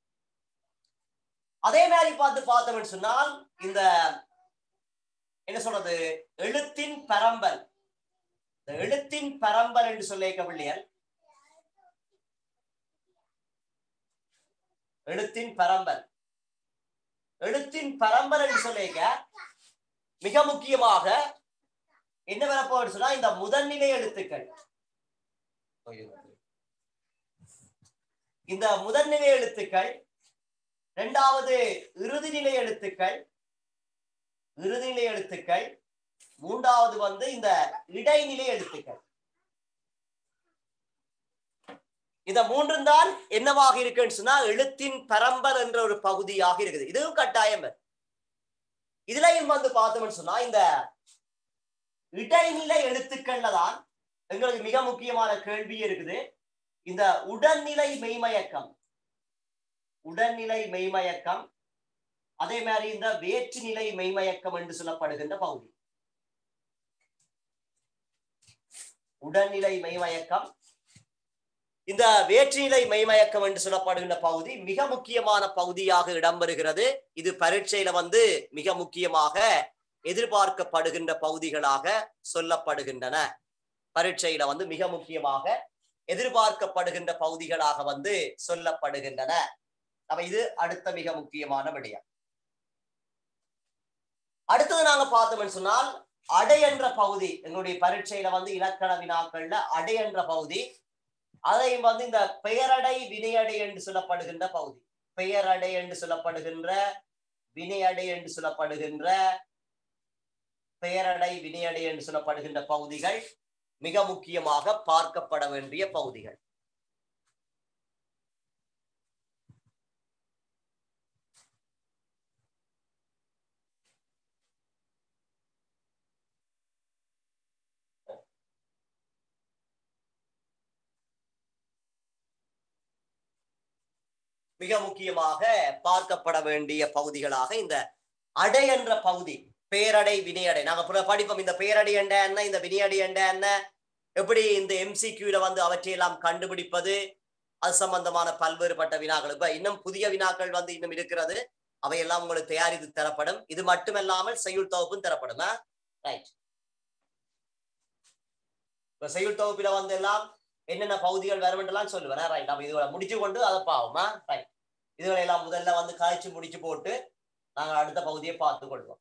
அதே மாதிரி பார்த்து பார்த்தோம்னு சொன்னால் இந்த என்ன சொல்றது எழுத்தின் பரம்பல் இந்த எழுத்தின் பரம்பல் என்று சொல்லிக்க பிள்ளையர் எழுத்தின் பரம்பல் எழுத்தின் பரம்பல் என்று சொல்லிக்க மிக முக்கியமாக என்ன வரப்போகுது சொன்னா இந்த முதல்நிலை எழுத்துக்கள் இந்த முதல்நிலை எழுத்துக்கள் இரண்டாவது இறுதிநிலை எழுத்துக்கள் இறுதிநிலை எழுத்துக்கள் மூன்றாவது வந்து இந்த இடைநிலை எழுத்துக்கள் இந்த மூன்றும் தான் என்னவாக இருக்குன்னு சொன்னா எழுத்தின் பரம்பல் என்ற ஒரு பகுதியாக இருக்குது இதுவும் கட்டாயம் வரும். இதுலயும் வந்து பார்த்தோம்னு சொன்னா இந்த இடைநிலை எழுத்துக்கள்ல தான் எங்களுக்கு மிக முக்கியமான கேள்வி இருக்குது இந்த உடல்நிலை மெய்மயக்கம் உடல்நிலை மெய்மயக்கம் அதே மாதிரி இந்த வேற்றுநிலை மெய்மயக்கம் என்று சொல்லப்படுகின்ற பகுதி உடல்நிலை மெய்மயக்கம் இந்த வேற்றுநிலை மெய்மயக்கம் என்று சொல்லப்படுகின்ற பகுதி மிக முக்கியமான பகுதியாக இடம்பெறுகிறது இது பரீட்சையில வந்து மிக முக்கியமாக எதிர்பார்க்கப்படுகின்ற பகுதிகளாக சொல்லப்படுகின்றன பரீட்சையில வந்து மிக முக்கியமாக எதிர்பார்க்கப்படுகின்ற பகுதிகளாக வந்து சொல்லப்படுகின்றன அப்ப இது அடுத்த மிக முக்கியமான விடயம் அடுத்தது நாங்க பார்த்தோம்னு சொன்னால் அடை என்ற பகுதி எங்களுடைய பரீட்சையில வந்து இலக்கண வினாக்கள்ல அடை என்ற பகுதி அதையும் வந்து இந்த பெயரடை வினையடை என்று சொல்லப்படுகின்ற பகுதி பெயரடை என்று சொல்லப்படுகின்ற வினையடை என்று சொல்லப்படுகின்ற பெயரடை வினையடை என்று சொல்லப்படுகின்ற பகுதிகள் மிக முக்கியமாக பார்க்கப்பட வேண்டிய பகுதிகள் மிக முக்கியமாக பார்க்கப்பட வேண்டிய பகுதிகளாக இந்த அடை என்ற பகுதி பேரடை வினையடை நாங்க புற- படிப்போம் இந்த பேரடை என்ற என்ன இந்த வினையடை என்ற என்ன எப்படி இந்த எம்சிக்யூல வந்து அவற்றையெல்லாம் கண்டுபிடிப்பது அது சம்பந்தமான பல்வேறுபட்ட வினாக்கள் இப்ப இன்னும் புதிய வினாக்கள் வந்து இன்னும் இருக்கிறது அவையெல்லாம் உங்களுக்கு தயாரித்து தரப்படும் இது மட்டுமல்லாமல் செய்யுள் தொகுப்பும் தரப்படும் ரைட் இப்ப செய்யுள் தொகுப்பில வந்து எல்லாம் என்னென்ன பகுதிகள் வரும் என்றெல்லாம் சொல்லுவேன் ரைட் அப்ப இதுகளை முடிச்சு கொண்டு அதை பாவோமா ரைட் இதுகளை எல்லாம் முதல்ல வந்து காய்ச்சி முடிச்சு போட்டு நாங்க அடுத்த பகுதியை பார்த்து கொள்வோம்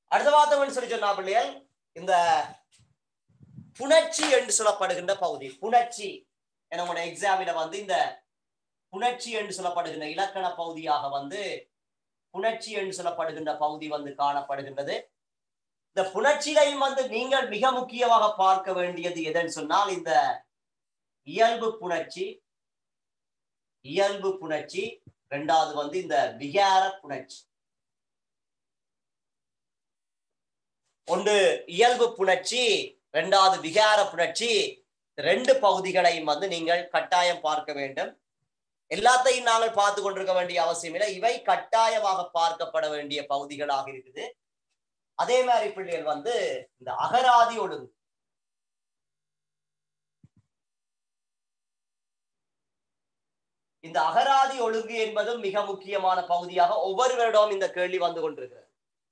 அடுத்த பார்த்தோம்னு சொல்லி சொன்னா பிள்ளைகள் இந்த புணர்ச்சி என்று சொல்லப்படுகின்ற பகுதி புணர்ச்சி என்னோட எக்ஸாமில வந்து இந்த புணர்ச்சி என்று சொல்லப்படுகின்ற இலக்கண பகுதியாக வந்து புணர்ச்சி என்று சொல்லப்படுகின்ற பகுதி வந்து காணப்படுகின்றது இந்த புணர்ச்சியிலையும் வந்து நீங்கள் மிக முக்கியமாக பார்க்க வேண்டியது எதுன்னு சொன்னால் இந்த இயல்பு புணர்ச்சி இயல்பு புணர்ச்சி ரெண்டாவது வந்து இந்த விகார புணர்ச்சி ஒன்று இயல்பு புணர்ச்சி ரெண்டாவது விகார புணர்ச்சி ரெண்டு பகுதிகளையும் வந்து நீங்கள் கட்டாயம் பார்க்க வேண்டும் எல்லாத்தையும் நாங்கள் பார்த்து கொண்டிருக்க வேண்டிய அவசியம் இல்லை இவை கட்டாயமாக பார்க்கப்பட வேண்டிய பகுதிகளாக இருக்குது அதே மாதிரி பிள்ளைகள் வந்து இந்த அகராதி ஒழுங்கு இந்த அகராதி ஒழுங்கு என்பதும் மிக முக்கியமான பகுதியாக ஒவ்வொருவரிடம் இந்த கேள்வி வந்து கொண்டிருக்கிறது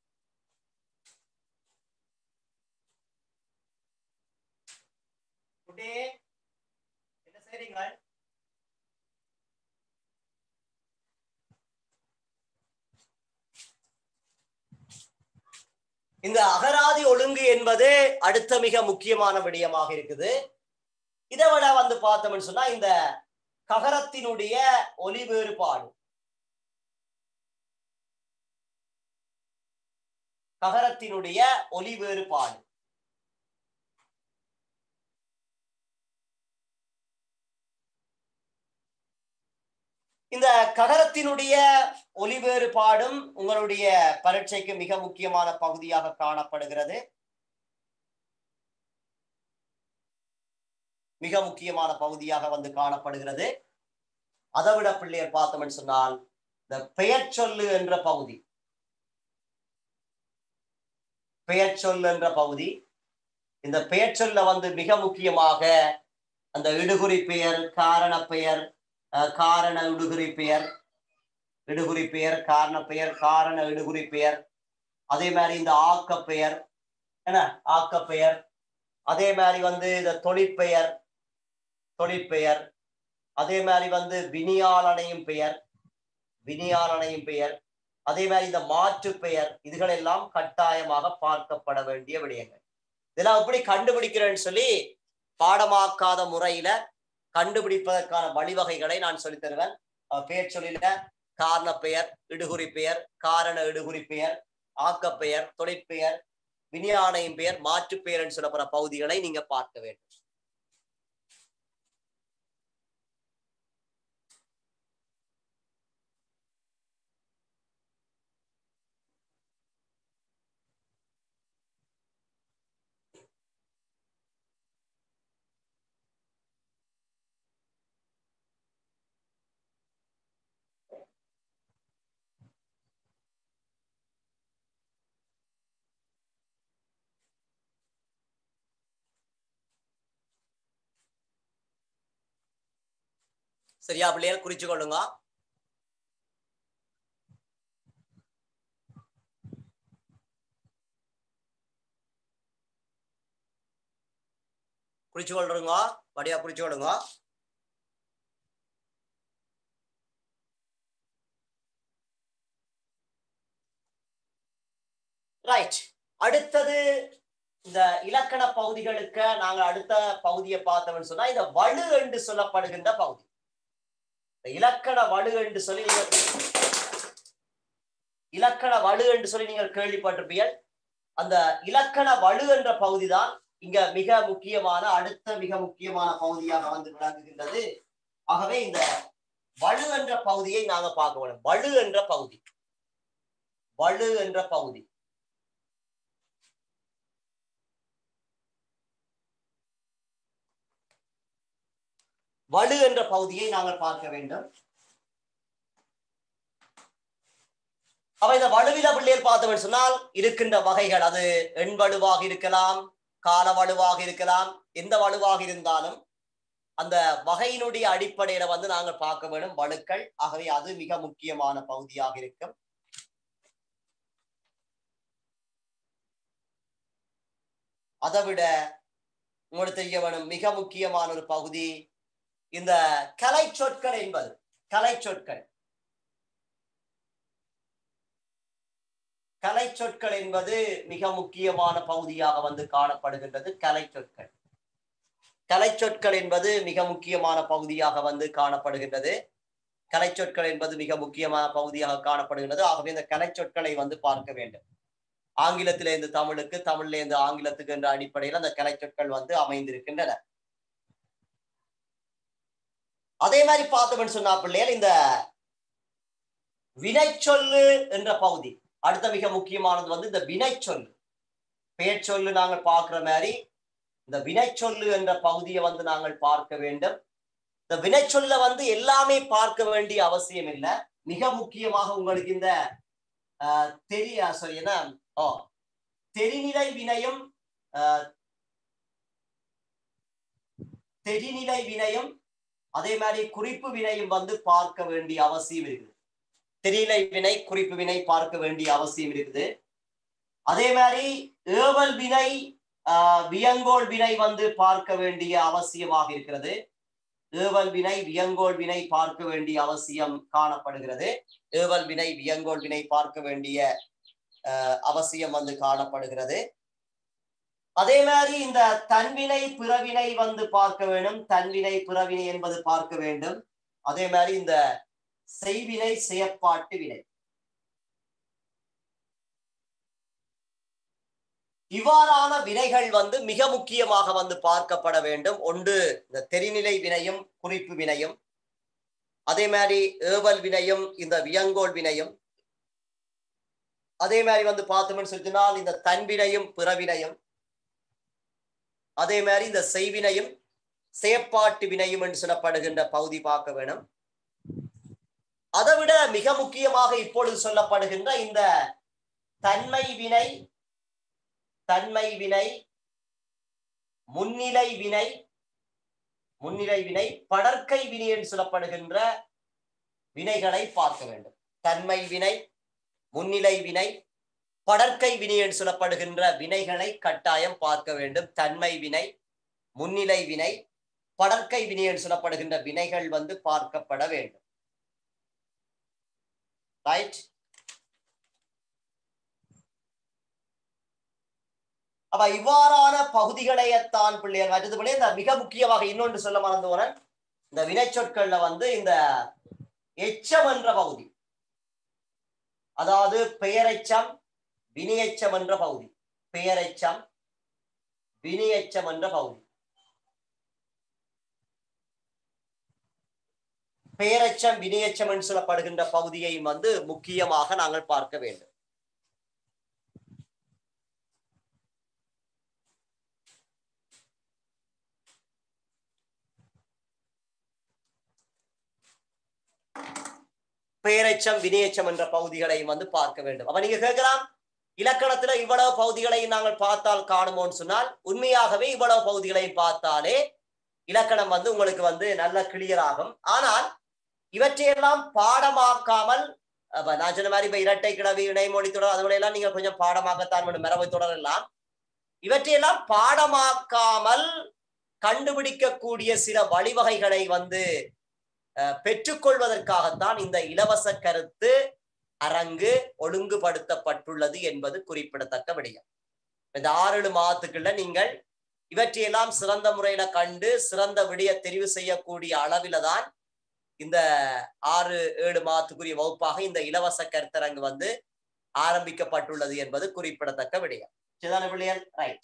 குட்டே, என்ன செய்றீங்க இந்த அகராதி ஒழுங்கு என்பது அடுத்த மிக முக்கியமான விடயமாக இருக்குது இதை விட வந்து பார்த்தோம்னு சொன்னா இந்த ககரத்தினுடைய ஒலி வேறுபாடு ககரத்தினுடைய ஒலி வேறுபாடு இந்த ககரத்தினுடைய ஒலி வேறுபாடும் உங்களுடைய பரீட்சைக்கு மிக முக்கியமான பகுதியாக காணப்படுகிறது மிக முக்கியமான பகுதியாக வந்து காணப்படுகிறது அதை விட பிள்ளையர் பார்த்தோம்னு சொன்னால் இந்த பெயர் சொல்லு என்ற பகுதி பெயர் சொல் என்ற பகுதி இந்த பெயர் சொல்ல வந்து மிக முக்கியமாக அந்த இடுகுறி பெயர் காரண பெயர் அஹ், காரண இடுகுறி பெயர் இடுகுறி பெயர் காரண பெயர் காரண இடுகுறி பெயர் அதே மாதிரி இந்த ஆக்க பெயர் என்ன ஆக்க பெயர் அதே மாதிரி வந்து இந்த தொழிற்பெயர் தொழிற்பெயர் அதே மாதிரி வந்து வினியாளனையும் பெயர் வினியாளனையும் பெயர் அதே மாதிரி இந்த மாற்று பெயர் இதுகள் எல்லாம் கட்டாயமாக பார்க்கப்பட வேண்டிய விடயங்கள் இதெல்லாம் எப்படி கண்டுபிடிக்கிறேன்னு சொல்லி பாடமாக்காத முறையில கண்டுபிடிப்பதற்கான வழிவகைகளை நான் சொல்லித் தருவேன் அஹ் பெயர் சொல்லில காரண பெயர் இடுகுறி பெயர் காரண இடுகுறி பெயர் ஆக்கப்பெயர் தொழிற்பெயர் வினியானையும் பெயர் மாற்று பெயர் என்று சொல்லப்படுற பகுதிகளை நீங்க பார்க்க வேண்டும் சரியா பிள்ளைகள் குறிச்சு கொள்ளுங்க குறிச்சு கொள்றோங்க படியா குறிச்சு கொள்ளுங்க ரைட் அடுத்தது இந்த இலக்கண பகுதிகளுக்கு நாங்க அடுத்த பகுதியை பார்த்தோம்னு சொன்னா இந்த வலு என்று சொல்லப்படுகின்ற பகுதி இந்த இலக்கண வலு என்று சொல்லி நீங்கள் இலக்கண வலு என்று சொல்லி நீங்கள் கேள்விப்பட்டிருப்பீர்கள் அந்த இலக்கண வலு என்ற பகுதி தான் இங்க மிக முக்கியமான அடுத்த மிக முக்கியமான பகுதியாக வந்து விளங்குகின்றது ஆகவே இந்த வலு என்ற பகுதியை நாங்க பார்க்க வேண்டும் வலு என்ற பகுதி வலு என்ற பகுதி வலு என்ற பகுதியை நாங்கள் பார்க்க வேண்டும் அப்ப இந்த வலுவில பிள்ளைகள் பார்த்தோம்னு சொன்னால் இருக்கின்ற வகைகள் அது எண் வலுவாக இருக்கலாம் கால வலுவாக இருக்கலாம் எந்த வலுவாக இருந்தாலும் அந்த வகையினுடைய அடிப்படையில வந்து நாங்கள் பார்க்க வேண்டும் வலுக்கள் ஆகவே அது மிக முக்கியமான பகுதியாக இருக்கும் அதை விட உங்களுக்கு தெரிய வேணும் மிக முக்கியமான ஒரு பகுதி இந்த கலை சொற்கள் என்பது கலை சொற்கள் கலை சொற்கள் என்பது மிக முக்கியமான பகுதியாக வந்து காணப்படுகின்றது கலை சொற்கள் கலை சொற்கள் என்பது மிக முக்கியமான பகுதியாக வந்து காணப்படுகின்றது கலை சொற்கள் என்பது மிக முக்கியமான பகுதியாக காணப்படுகின்றது ஆகவே இந்த கலை சொற்களை வந்து பார்க்க வேண்டும் ஆங்கிலத்திலிருந்து தமிழுக்கு தமிழ்ல இருந்து ஆங்கிலத்துக்கு என்ற அடிப்படையில் அந்த கலை சொற்கள் வந்து அமைந்திருக்கின்றன அதே மாதிரி பார்த்தோம்னு சொன்னா பிள்ளைகள் இந்த வினைச்சொல்லு என்ற பகுதி அடுத்த மிக முக்கியமானது வந்து இந்த வினைச்சொல்லு பெயர் சொல்லு நாங்கள் பார்க்கிற மாதிரி இந்த வினைச்சொல்லு என்ற பகுதியை வந்து நாங்கள் பார்க்க வேண்டும் இந்த வினைச்சொல்ல வந்து எல்லாமே பார்க்க வேண்டிய அவசியம் இல்லை மிக முக்கியமாக உங்களுக்கு இந்த ஆஹ், தெரிய sorry, என்ன ஓ தெரிநிலை வினயம் ஆஹ், தெரிநிலை வினயம் அதே மாதிரி குறிப்பு வினையும் வந்து பார்க்க வேண்டிய அவசியம் இருக்குது தெரிநிலை வினை குறிப்பு வினை பார்க்க வேண்டிய அவசியம் இருக்குது அதே மாதிரி ஏவல் வினை ஆஹ், வியங்கோள் வினை வந்து பார்க்க வேண்டிய அவசியமாக இருக்கிறது ஏவல் வினை வியங்கோள் வினை பார்க்க வேண்டிய அவசியம் காணப்படுகிறது ஏவல் வினை வியங்கோள் வினை பார்க்க வேண்டிய ஆஹ், அவசியம் வந்து காணப்படுகிறது அதே மாதிரி இந்த தன்வினை பிறவினை வந்து பார்க்க வேண்டும் தன்வினை பிறவினை என்பது பார்க்க வேண்டும் அதே மாதிரி இந்த செய்வினை செயற்பாட்டு வினை இவ்வாறான வினைகள் வந்து மிக முக்கியமாக வந்து பார்க்கப்பட வேண்டும் ஒன்று இந்த தெரிநிலை வினையும் குறிப்பு வினையும் அதே மாதிரி ஏவல் வினையும் இந்த வியங்கோள் வினையும் அதே மாதிரி வந்து பார்த்தோம்னு சொல்லினால் இந்த தன்வினையும் பிறவினையும் அதே மாதிரி இந்த செய்வினையும் செயற்பாட்டு வினையும் என்று சொல்லப்படுகின்ற பகுதி பார்க்க வேணும் அதை விட மிக முக்கியமாக இப்பொழுது சொல்லப்படுகின்ற இந்த தன்மை வினை தன்மை வினை முன்னிலை வினை முன்னிலை வினை படற்கை வினை என்று சொல்லப்படுகின்ற வினைகளை பார்க்க வேண்டும் தன்மை வினை முன்னிலை வினை படற்கை வினை என்று சொல்லப்படுகின்ற வினைகளை கட்டாயம் பார்க்க வேண்டும் தன்மை வினை முன்னிலை வினை படற்கை வினை என்று சொல்லப்படுகின்ற வினைகள் வந்து பார்க்கப்பட வேண்டும் ரைட் அப்ப இவ்வாறான பகுதிகளையத்தான் பிள்ளைகள் மற்றது இந்த மிக முக்கியமாக இன்னொன்று சொல்ல மறந்து போனேன் இந்த வினைச்சொற்கள்ல வந்து இந்த எச்சம் என்ற பகுதி அதாவது பெயரெச்சம் வினையெச்சம் என்ற பகுதி பெயரெச்சம் வினையெச்சம் என்ற பகுதி பெயரெச்சம் வினையெச்சம் என்று சொல்லப்படுகின்ற பகுதியை வந்து முக்கியமாக நாங்கள் பார்க்க வேண்டும் பெயரெச்சம் வினையெச்சம் என்ற பகுதிகளை வந்து பார்க்க வேண்டும் அப்ப நீங்க கேட்கலாம் இலக்கணத்துல இவ்வளவு பகுதிகளை நாங்கள் பார்த்தால் காணுமோன்னு சொன்னால் உண்மையாகவே இவ்வளவு பகுதிகளை பார்த்தாலே இலக்கணம் வந்து உங்களுக்கு வந்து நல்ல கிளியர் ஆகும் ஆனால் இவற்றையெல்லாம் பாடமாக்காமல் அப்ப நான் சொன்ன மாதிரி இப்ப இரட்டை கிளவி இணைமொழி தொடர் அதுகளை எல்லாம் நீங்க கொஞ்சம் பாடமாக்கத்தான் வேண்டும் மரபு தொடர் எல்லாம் இவற்றையெல்லாம் பாடமாக்காமல் கண்டுபிடிக்கக்கூடிய சில வழிவகைகளை வந்து அஹ், பெற்றுக்கொள்வதற்காகத்தான் இந்த இலவச கருத்து அரங்கு ஒழுங்குபடுத்தப்பட்டுள்ளது என்பது குறிப்பிடத்தக்க விடயம் இந்த ஆறு ஏழு மாதத்துக்குள்ள நீங்கள் இவற்றையெல்லாம் சிறந்த முறையில கண்டு சிறந்த விடைய தெரிவு செய்யக்கூடிய அளவில தான் இந்த ஆறு ஏழு மாதத்துக்குரிய வகுப்பாக இந்த இலவச கருத்தரங்கு வந்து ஆரம்பிக்கப்பட்டுள்ளது என்பது குறிப்பிடத்தக்க விடயம் சரிதானே பிள்ளைகள் ரைட்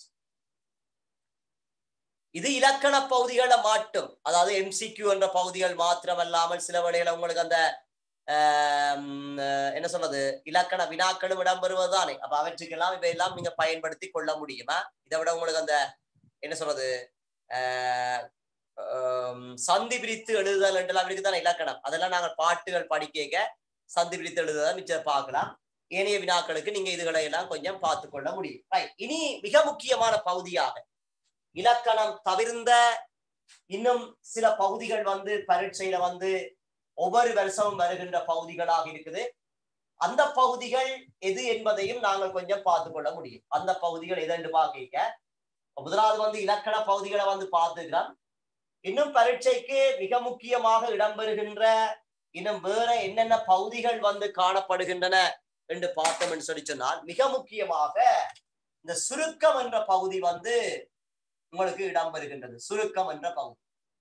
இது இலக்கண பகுதிகளை மாட்டும் அதாவது எம்சிக்யூ என்ற பகுதிகள் மாத்திரமல்லாமல் சில வழிகளை உங்களுக்கு அந்த ஆம், அஹ், என்ன சொல்றது இலக்கண வினாக்களும் இடம்பெறுவதுதானே அப்ப அவற்றுக்கெல்லாம் இவையெல்லாம் நீங்க பயன்படுத்தி கொள்ள முடியுமா இதை விட உங்களுக்கு அந்த என்ன சொல்றது ஆஹ், ஆம், சந்தி பிரித்து எழுதுதல் என்றெல்லாம் இருக்குதானே இலக்கணம் அதெல்லாம் நாங்கள் பாட்டுகள் படிக்க சந்தி பிரித்து எழுதுதல் மிச்சம் பார்க்கலாம் ஏனைய வினாக்களுக்கு நீங்க இதுகளை எல்லாம் கொஞ்சம் பார்த்து கொள்ள முடியும் Right. இனி மிக முக்கியமான பகுதியாக இலக்கணம் தவிர்ந்த இன்னும் சில பகுதிகள் வந்து பரீட்சையில வந்து ஒவ்வொரு வருஷமும் வருகின்ற பகுதிகளாக இருக்குது அந்த பகுதிகள் எது என்பதையும் நாங்கள் கொஞ்சம் பார்த்து கொள்ள முடியும் அந்த பகுதிகள் எதென்று பார்க்க முதலாவது வந்து இலக்கண பகுதிகளை வந்து பார்த்துக்கிறோம் இன்னும் பரீட்சைக்கு மிக முக்கியமாக இடம்பெறுகின்ற இன்னும் வேற என்னென்ன பகுதிகள் வந்து காணப்படுகின்றன என்று பார்த்தோம்னு சொல்லி சொன்னால் மிக முக்கியமாக இந்த சுருக்கம் என்ற பகுதி வந்து உங்களுக்கு இடம்பெறுகின்றது சுருக்கம் என்ற பகுதி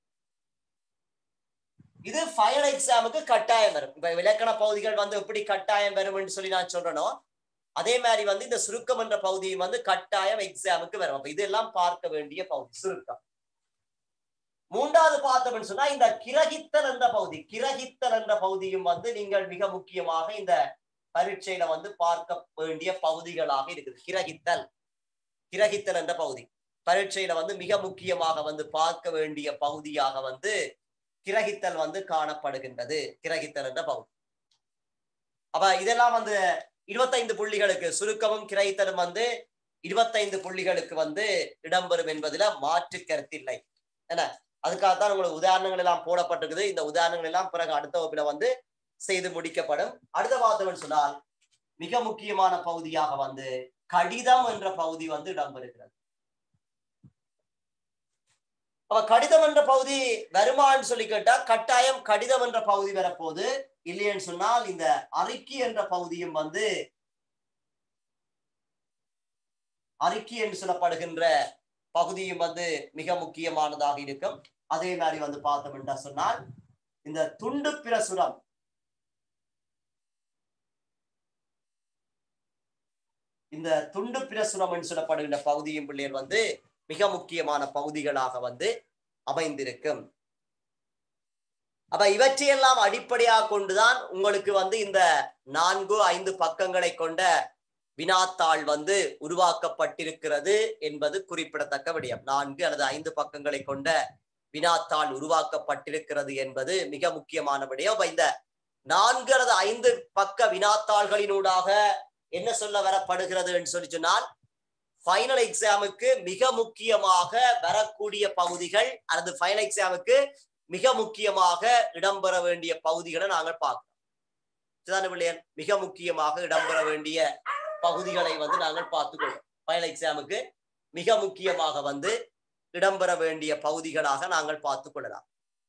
இது ஃபைனல் எக்ஸாமுக்கு கட்டாயம் வரும் இப்ப இலக்கண பகுதிகள் வந்து எப்படி கட்டாயம் வரும்னு சொல்லி நான் சொல்றேனோ அதே மாதிரி வந்து இந்த சுருக்கம் என்ற பகுதியும் வந்து கட்டாயம் எக்ஸாமுக்கு வரும் அப்ப இதெல்லாம் பார்க்க வேண்டிய பகுதி சுருக்கம் மூன்றாவது பார்த்தோம்னு சொன்னா இந்த கிரகித்தல் என்ற பகுதி கிரகித்தல் என்ற பகுதியும் வந்து நீங்கள் மிக முக்கியமாக இந்த பரீட்சையில வந்து பார்க்க வேண்டிய பகுதிகளாக இருக்குது கிரகித்தல் கிரகித்தல் என்ற பகுதி பரீட்சையில வந்து மிக முக்கியமாக வந்து பார்க்க வேண்டிய பகுதியாக வந்து கிரகித்தல் வந்து காணப்படுகின்றது கிரகித்தல் என்ற பகுதி அப்ப இதெல்லாம் வந்து இருபத்தைந்து புள்ளிகளுக்கு சுருக்கமும் கிரகித்தலும் வந்து இருபத்தைந்து புள்ளிகளுக்கு வந்து இடம்பெறும் என்பதுல மாற்று கருத்தில்லை என்ன அதுக்காகத்தான் உங்களுக்கு உதாரணங்கள் எல்லாம் போடப்பட்டிருக்குது இந்த உதாரணங்கள் எல்லாம் பிறகு அடுத்த வகுப்புல வந்து செய்து முடிக்கப்படும் அடுத்த பார்த்தவன் சொன்னால் மிக முக்கியமான பகுதியாக வந்து கடிதம் என்ற பகுதி வந்து இடம்பெறுகிறது அப்ப கடிதம் என்ற பகுதி வருமான்னு சொல்லி கேட்டா கட்டாயம் கடிதம் என்ற பகுதி வரப்போகுது இல்லையன்னு சொன்னால் இந்த அறிக்கை என்ற பகுதியும் வந்து அறிக்கை என்று சொல்லப்படுகின்ற பகுதியும் வந்து மிக முக்கியமானதாக இருக்கும் அதே மாதிரி வந்து பார்த்தோம் என்று சொன்னால் இந்த துண்டு பிரசுரம் இந்த துண்டு பிரசுரம் என்று சொல்லப்படுகின்ற பகுதியும் பிள்ளைகள் வந்து மிக முக்கியமான பகுதிகளாக வந்து அமைந்திருக்கும் அப்ப இவற்றையெல்லாம் அடிப்படையாக கொண்டுதான் உங்களுக்கு வந்து இந்த நான்கு ஐந்து பக்கங்களை கொண்ட வினாத்தாள் வந்து உருவாக்கப்பட்டிருக்கிறது என்பது குறிப்பிடத்தக்க விடயம் நான்கு அல்லது ஐந்து பக்கங்களை கொண்ட வினாத்தாள் உருவாக்கப்பட்டிருக்கிறது என்பது மிக முக்கியமான விடயம் அப்ப இந்த நான்கு அல்லது ஐந்து பக்க வினாத்தாள்களினூடாக என்ன சொல்ல வரப்படுகிறது என்று சொல்லி சொன்னால் ஃபைனல் எக்ஸாமுக்கு மிக முக்கியமாக வரக்கூடிய பகுதிகள் அல்லது ஃபைனல் எக்ஸாமுக்கு மிக முக்கியமாக இடம்பெற வேண்டிய பகுதிகளை நாங்கள் பார்க்கிறோம் மிக முக்கியமாக இடம்பெற வேண்டிய பகுதிகளை வந்து நாங்கள் பார்த்துக்கொள்வோம் ஃபைனல் எக்ஸாமுக்கு மிக முக்கியமாக வந்து இடம்பெற வேண்டிய பகுதிகளாக நாங்கள் பார்த்துக் கொள்ளலாம்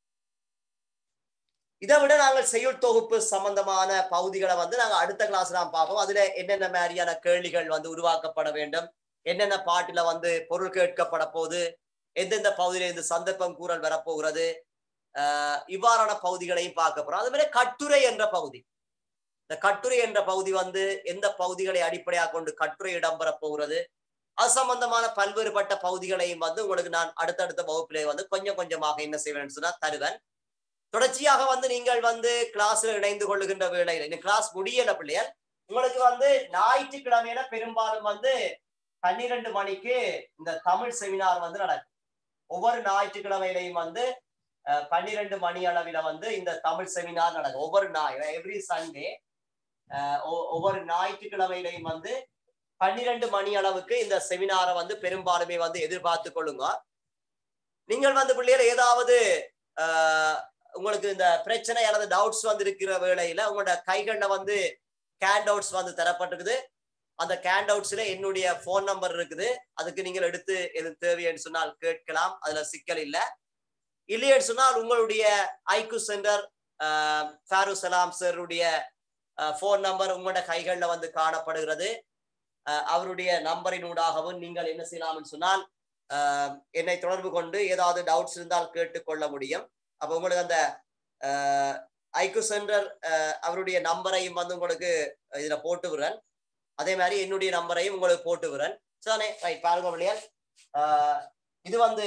இதை விட நாங்கள் செய்யுள் தொகுப்பு சம்பந்தமான பகுதிகளை வந்து நாங்கள் அடுத்த கிளாஸ் தான் பார்ப்போம் அதுல என்னென்ன மாதிரியான கேள்விகள் வந்து உருவாக்கப்பட வேண்டும் என்னென்ன பாட்டுல வந்து பொருள் கேட்கப்பட போகுது எந்தெந்த பகுதியில இருந்து சந்தர்ப்பம் கூறல் வரப்போகிறது ஆஹ் இவ்வாறான பகுதிகளையும் பார்க்க போறோம் அது மாதிரி கட்டுரை என்ற பகுதி இந்த கட்டுரை என்ற பகுதி வந்து எந்த பகுதிகளை அடிப்படையாக கொண்டு கட்டுரை இடம்பெற போகிறது அது சம்பந்தமான பல்வேறுபட்ட பகுதிகளையும் வந்து உங்களுக்கு நான் அடுத்தடுத்த வகுப்பிலே வந்து கொஞ்சம் கொஞ்சமாக என்ன செய்வேன் சொன்னா தருவேன் தொடர்ச்சியாக வந்து நீங்கள் வந்து கிளாஸ்ல இணைந்து கொள்ளுகின்ற வேளையில இந்த கிளாஸ் முடியல பிள்ளைகள் உங்களுக்கு வந்து ஞாயிற்றுக்கிழமையில பெரும்பாலும் வந்து பன்னிரெண்டு மணிக்கு இந்த தமிழ் செமினார் வந்து நடக்கும் ஒவ்வொரு ஞாயிற்றுக்கிழமையிலையும் வந்து பன்னிரெண்டு மணி அளவில வந்து இந்த தமிழ் செமினார் நடக்கும் ஒவ்வொரு ஞாயிறு எவ்ரி சண்டே ஒவ்வொரு ஞாயிற்றுக்கிழமையிலையும் வந்து பன்னிரெண்டு மணி அளவுக்கு இந்த செமினாரை வந்து பெரும்பாலுமே வந்து எதிர்பார்த்து கொள்ளுங்க நீங்கள் வந்து பிள்ளைகள் ஏதாவது உங்களுக்கு இந்த பிரச்சனை அல்லது டவுட்ஸ் வந்து இருக்கிற வேளையில உங்களோட கைகள்ல வந்து கேண்ட் அவுட்ஸ் வந்து தரப்பட்டிருக்குது அந்த கேண்ட் அவுட்ஸ்ல என்னுடைய போன் நம்பர் இருக்குது அதுக்கு நீங்கள் எடுத்து எது தேவைன்னு சொன்னால் கேட்கலாம் அதுல சிக்கல் இல்லை இல்லையன்னு சொன்னால் உங்களுடைய ஐக்கு சென்டர் ஃபாரு சலாம் சருடைய போன் நம்பர் உங்களோட கைகள்ல வந்து காணப்படுகிறது அவருடைய நம்பரினூடாகவும் நீங்கள் என்ன செய்யலாம்னு சொன்னால் என்னை தொடர்பு கொண்டு ஏதாவது டவுட்ஸ் இருந்தால் கேட்டுக்கொள்ள முடியும் அப்ப உங்களுக்கு அந்த ஐக்கு சென்டர் அவருடைய நம்பரையும் வந்து உங்களுக்கு இதுல போட்டு விடுறேன் அதே மாதிரி என்னுடைய நம்பரையும் உங்களுக்கு போட்டு விடுறேன் சரிதானே ரைட் பாருங்க பிள்ளையார் இது வந்து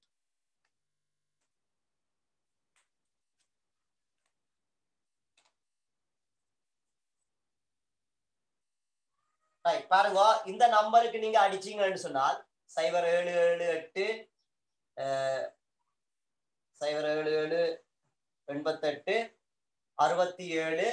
பாருங்க இந்த நம்பருக்கு நீங்க அடிச்சீங்கன்னு சொன்னால் சைபர் ஏழு ஏழு எட்டு சைபர் ஏழு ஏழு எண்பத்தெட்டு அறுபத்தி ஏழு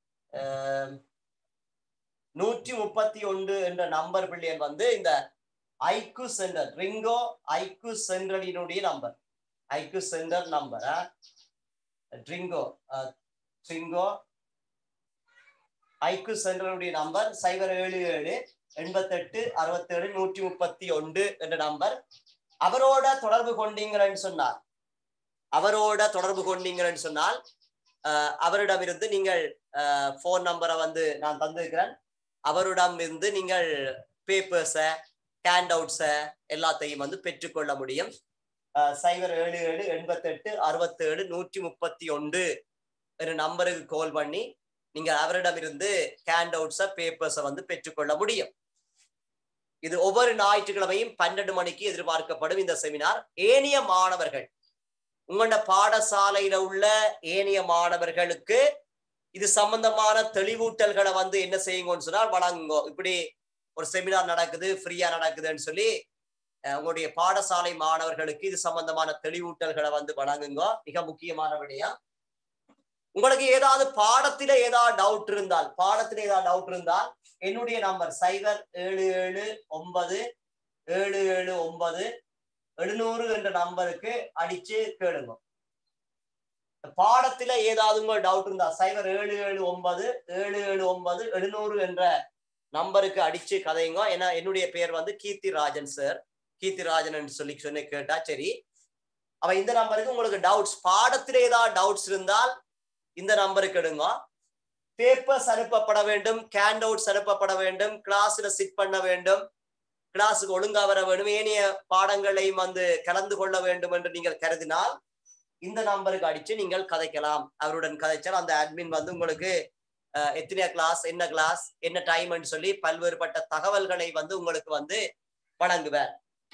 நூற்றி முப்பத்தி ஒன்று என்ற நம்பர் பிள்ளையன் வந்து இந்த ஐக்கு சென்டர் ரிங்கோ ஐக்கு சென்டரினுடைய number IQ centre number Trinco Trinco IQ சென்டருடைய நம்பர் சைபர் ஏழு ஏழு எண்பத்தெட்டு அறுபத்தேழு நூற்றி முப்பத்தி ஒன்று என்ற நம்பர் அவரோட தொடர்பு கொண்டீங்கன்னு சொன்னார் அவரோட தொடர்பு கொண்டீங்கன்னு சொன்னால் அவரிடமிருந்து நீங்கள் ஃபோன் நம்பரை வந்து நான் தந்திருக்கிறேன் அவரிடம் இருந்து நீங்கள் பேப்பர்ஸை ஹேண்ட் அவுட்ஸை எல்லாத்தையும் வந்து பெற்றுக்கொள்ள முடியும் அஹ், சைபர் ஏழு ஏழு எண்பத்தெட்டு அறுபத்தேழு நூற்றி முப்பத்தி ஒன்று ஒரு நம்பருக்கு கால் பண்ணி நீங்க அவரிடம் இருந்து ஹேண்ட் அவுட்ஸை பேப்பர்ஸை வந்து பெற்றுக்கொள்ள முடியும் இது ஒவ்வொரு ஞாயிற்றுக்கிழமையும் பன்னெண்டு மணிக்கு எதிர்பார்க்கப்படும் இந்த செமினார் ஏனைய மாணவர்கள் உங்களோட பாடசாலையில உள்ள ஏனைய மாணவர்களுக்கு இது சம்பந்தமான தெளிவூட்டல்களை வந்து என்ன செய்யுங்கன்னு சொன்னால் வழங்குங்க இப்படி ஒரு செமினார் நடக்குது ஃப்ரீயா நடக்குதுன்னு சொல்லி அஹ், உங்களுடைய பாடசாலை மாணவர்களுக்கு இது சம்பந்தமான தெளிவூட்டல்களை வந்து வழங்குங்க மிக முக்கியமான விடயம் உங்களுக்கு ஏதாவது பாடத்தில ஏதாவது டவுட் இருந்தால் பாடத்தில ஏதாவது டவுட் இருந்தால் என்னுடைய நம்பர் சைபர் ஏழு ஏழு ஒன்பது ஏழு ஏழு ஒன்பது எழுநூறு என்ற நம்பருக்கு அடிச்சு கேளுங்க பாடத்தில ஏதாவது உங்க டவுட் இருந்தா சைபர் ஏழு ஏழு ஒன்பது ஏழு ஏழு ஒன்பது எழுநூறு என்ற நம்பருக்கு அடிச்சு கதைங்க ஏன்னா என்னுடைய பேர் வந்து கீர்த்தி ராஜன் சார் கீர்த்தி ராஜன் சொல்லி சொன்ன கேட்டா சரி அவ இந்த நம்பருக்கு உங்களுக்கு டவுட்ஸ் பாடத்தில ஏதாவது டவுட்ஸ் இருந்தால் இந்த நம்பருக்கு எடுங்க பேப்பர்ஸ் அனுப்பப்பட வேண்டும் கேண்ட் அவுட்ஸ் அனுப்பப்பட வேண்டும் கிளாஸ்ல சிட் பண்ண வேண்டும் கிளாஸுக்கு ஒழுங்கா வர வேண்டும் ஏனைய பாடங்களையும் வந்து கலந்து கொள்ள வேண்டும் என்று நீங்கள் கருதினால் இந்த நம்பருக்கு அடிச்சு நீங்கள் கதைக்கலாம் அவருடன் கதைச்சால் அந்த அட்மின் வந்து உங்களுக்கு அஹ், எத்தனை கிளாஸ் என்ன கிளாஸ் என்ன டைம்னு சொல்லி பல்வேறுபட்ட தகவல்களை வந்து உங்களுக்கு வந்து வழங்குவார்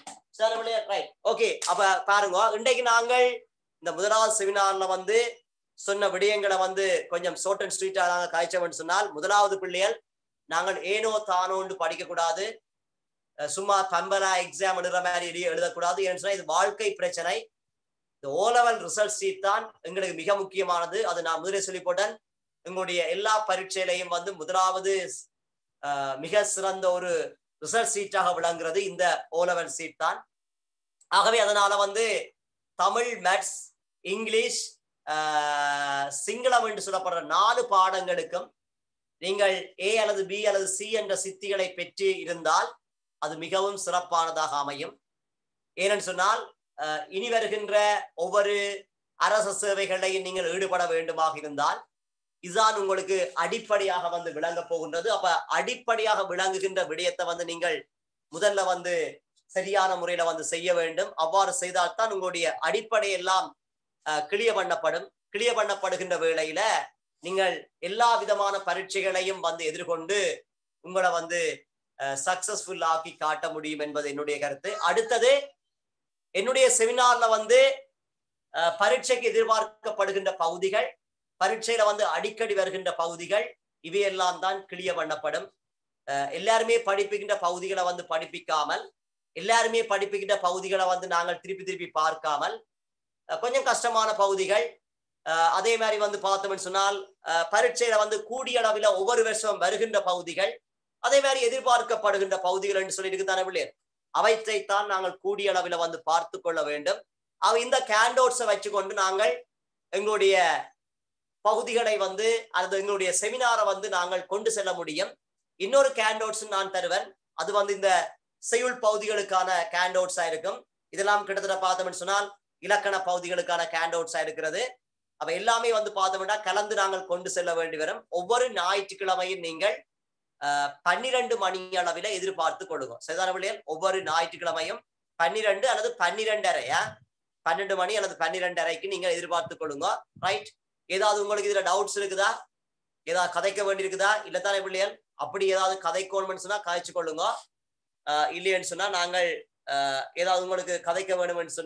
ரைட் ஓகே அப்ப பாருங்க இன்றைக்கு நாங்கள் இந்த முதலாவது செமினார்ல வந்து சொன்ன விடயங்களை வந்து கொஞ்சம் ஷோர்ட் அண்ட் ஸ்வீட்டா நாங்கள் காய்ச்சோம்னு சொன்னால் முதலாவது பிள்ளைகள் நாங்கள் ஏனோ தானோன்னு படிக்கக்கூடாது அஹ் சும்மா கம்பரா எக்ஸாம் எழுதுற மாதிரி எழுதி- எழுதக்கூடாது ஏன்னு சொன்னா இது வாழ்க்கை பிரச்சனை இந்த ஓ லெவல் ரிசல்ட் சீட் தான் எங்களுக்கு மிக முக்கியமானது அது நான் முதலே சொல்லி போட்டேன் எங்களுடைய எல்லா பரீட்சையிலையும் வந்து முதலாவது அஹ், மிக சிறந்த ஒரு ரிசல்ட் சீட்டாக விளங்குறது இந்த ஓ லெவல் சீட் தான் ஆகவே அதனால வந்து தமிழ் மேத்ஸ் இங்கிலீஷ் ஆஹ், சிங்களம் என்று சொல்லப்படுற நாலு பாடங்களுக்கும் நீங்கள் ஏ அல்லது பி அல்லது சி என்ற சித்திகளை பெற்று இருந்தால் அது மிகவும் சிறப்பானதாக அமையும் ஏனென்று சொன்னால் ஆஹ், இனி வருகின்ற ஒவ்வொரு அரச சேவைகளையும் நீங்கள் ஈடுபட வேண்டுமாக இருந்தால் இதுதான் உங்களுக்கு அடிப்படையாக வந்து விளங்க போகின்றது அப்ப அடிப்படையாக விளங்குகின்ற விடயத்தை வந்து நீங்கள் முதல்ல வந்து சரியான முறையில வந்து செய்ய வேண்டும் அவ்வாறு செய்தால்தான் உங்களுடைய அடிப்படை எல்லாம் கிளிய பண்ணப்படும் கிளிய பண்ணப்படுகின்ற வேளையில நீங்கள் எல்லா விதமான பரீட்சைகளையும் வந்து எதிர்கொண்டு உங்களை வந்து சக்சஸ்ஃபுல் ஆக்கி காட்ட முடியும் என்பது என்னுடைய கருத்து அடுத்தது என்னுடைய செமினார்ல வந்து அஹ், பரீட்சைக்கு எதிர்பார்க்கப்படுகின்ற பகுதிகள் பரீட்சையில வந்து அடிக்கடி வருகின்ற பகுதிகள் இவையெல்லாம் தான் கிளிய பண்ணப்படும் அஹ், எல்லாருமே படிப்புகின்ற பகுதிகளை வந்து படிப்பிக்காமல் எல்லாருமே படிப்புகின்ற பகுதிகளை வந்து நாங்கள் திருப்பி திருப்பி பார்க்காமல் அஹ், கொஞ்சம் கஷ்டமான பகுதிகள் அஹ், அதே மாதிரி வந்து பார்த்தோம்னு சொன்னால் அஹ், பரீட்சையில வந்து கூடிய அளவில் ஒவ்வொரு வருஷம் வருகின்ற பகுதிகள் அதே மாதிரி எதிர்பார்க்கப்படுகின்ற பகுதிகள் என்று சொல்லிட்டு தானே பிள்ளையர் அவற்றைத்தான் நாங்கள் கூடிய அளவில் வந்து பார்த்து கொள்ள வேண்டும் அவ இந்த கேண்டோட்ஸை வச்சுக்கொண்டு நாங்கள் எங்களுடைய பகுதிகளை வந்து அல்லது எங்களுடைய செமினாரை வந்து நாங்கள் கொண்டு செல்ல முடியும் இன்னொரு கேண்டோட்ஸ் நான் தருவேன் அது வந்து இந்த செய்யுள் பகுதிகளுக்கான கேண்டோட்ஸா இருக்கும் இதெல்லாம் கிட்டத்தட்ட பார்த்தோம்னு சொன்னால் இலக்கண பகுதிகளுக்கான கேண்டோட்ஸா இருக்கிறது அப்ப எல்லாமே வந்து பார்த்தோம்னா கலந்து நாங்கள் கொண்டு செல்ல வேண்டி வரும் ஒவ்வொரு ஞாயிற்றுக்கிழமையும் நீங்கள் அஹ், பன்னிரண்டு மணி அளவில எதிர்பார்த்து கொள்ளுங்க சரிதான பிள்ளைகள் ஒவ்வொரு ஞாயிற்றுக்கிழமையும் பன்னிரண்டு அல்லது பன்னிரெண்டரையா பன்னெண்டு மணி அல்லது பன்னிரெண்டரைக்கு நீங்க எதிர்பார்த்து கொள்ளுங்க ரைட் ஏதாவது உங்களுக்கு இதுல டவுட்ஸ் இருக்குதா ஏதாவது கதைக்க வேண்டி இருக்குதா இல்லத்தானே பிள்ளைகள் அப்படி ஏதாவது கதைக்கணும்னு சொன்னா கதைச்சு கொள்ளுங்க ஆஹ் இல்லைன்னு சொன்னா நாங்கள் ஆஹ் ஏதாவது உங்களுக்கு கதைக்க வேணும்னு சொன்னா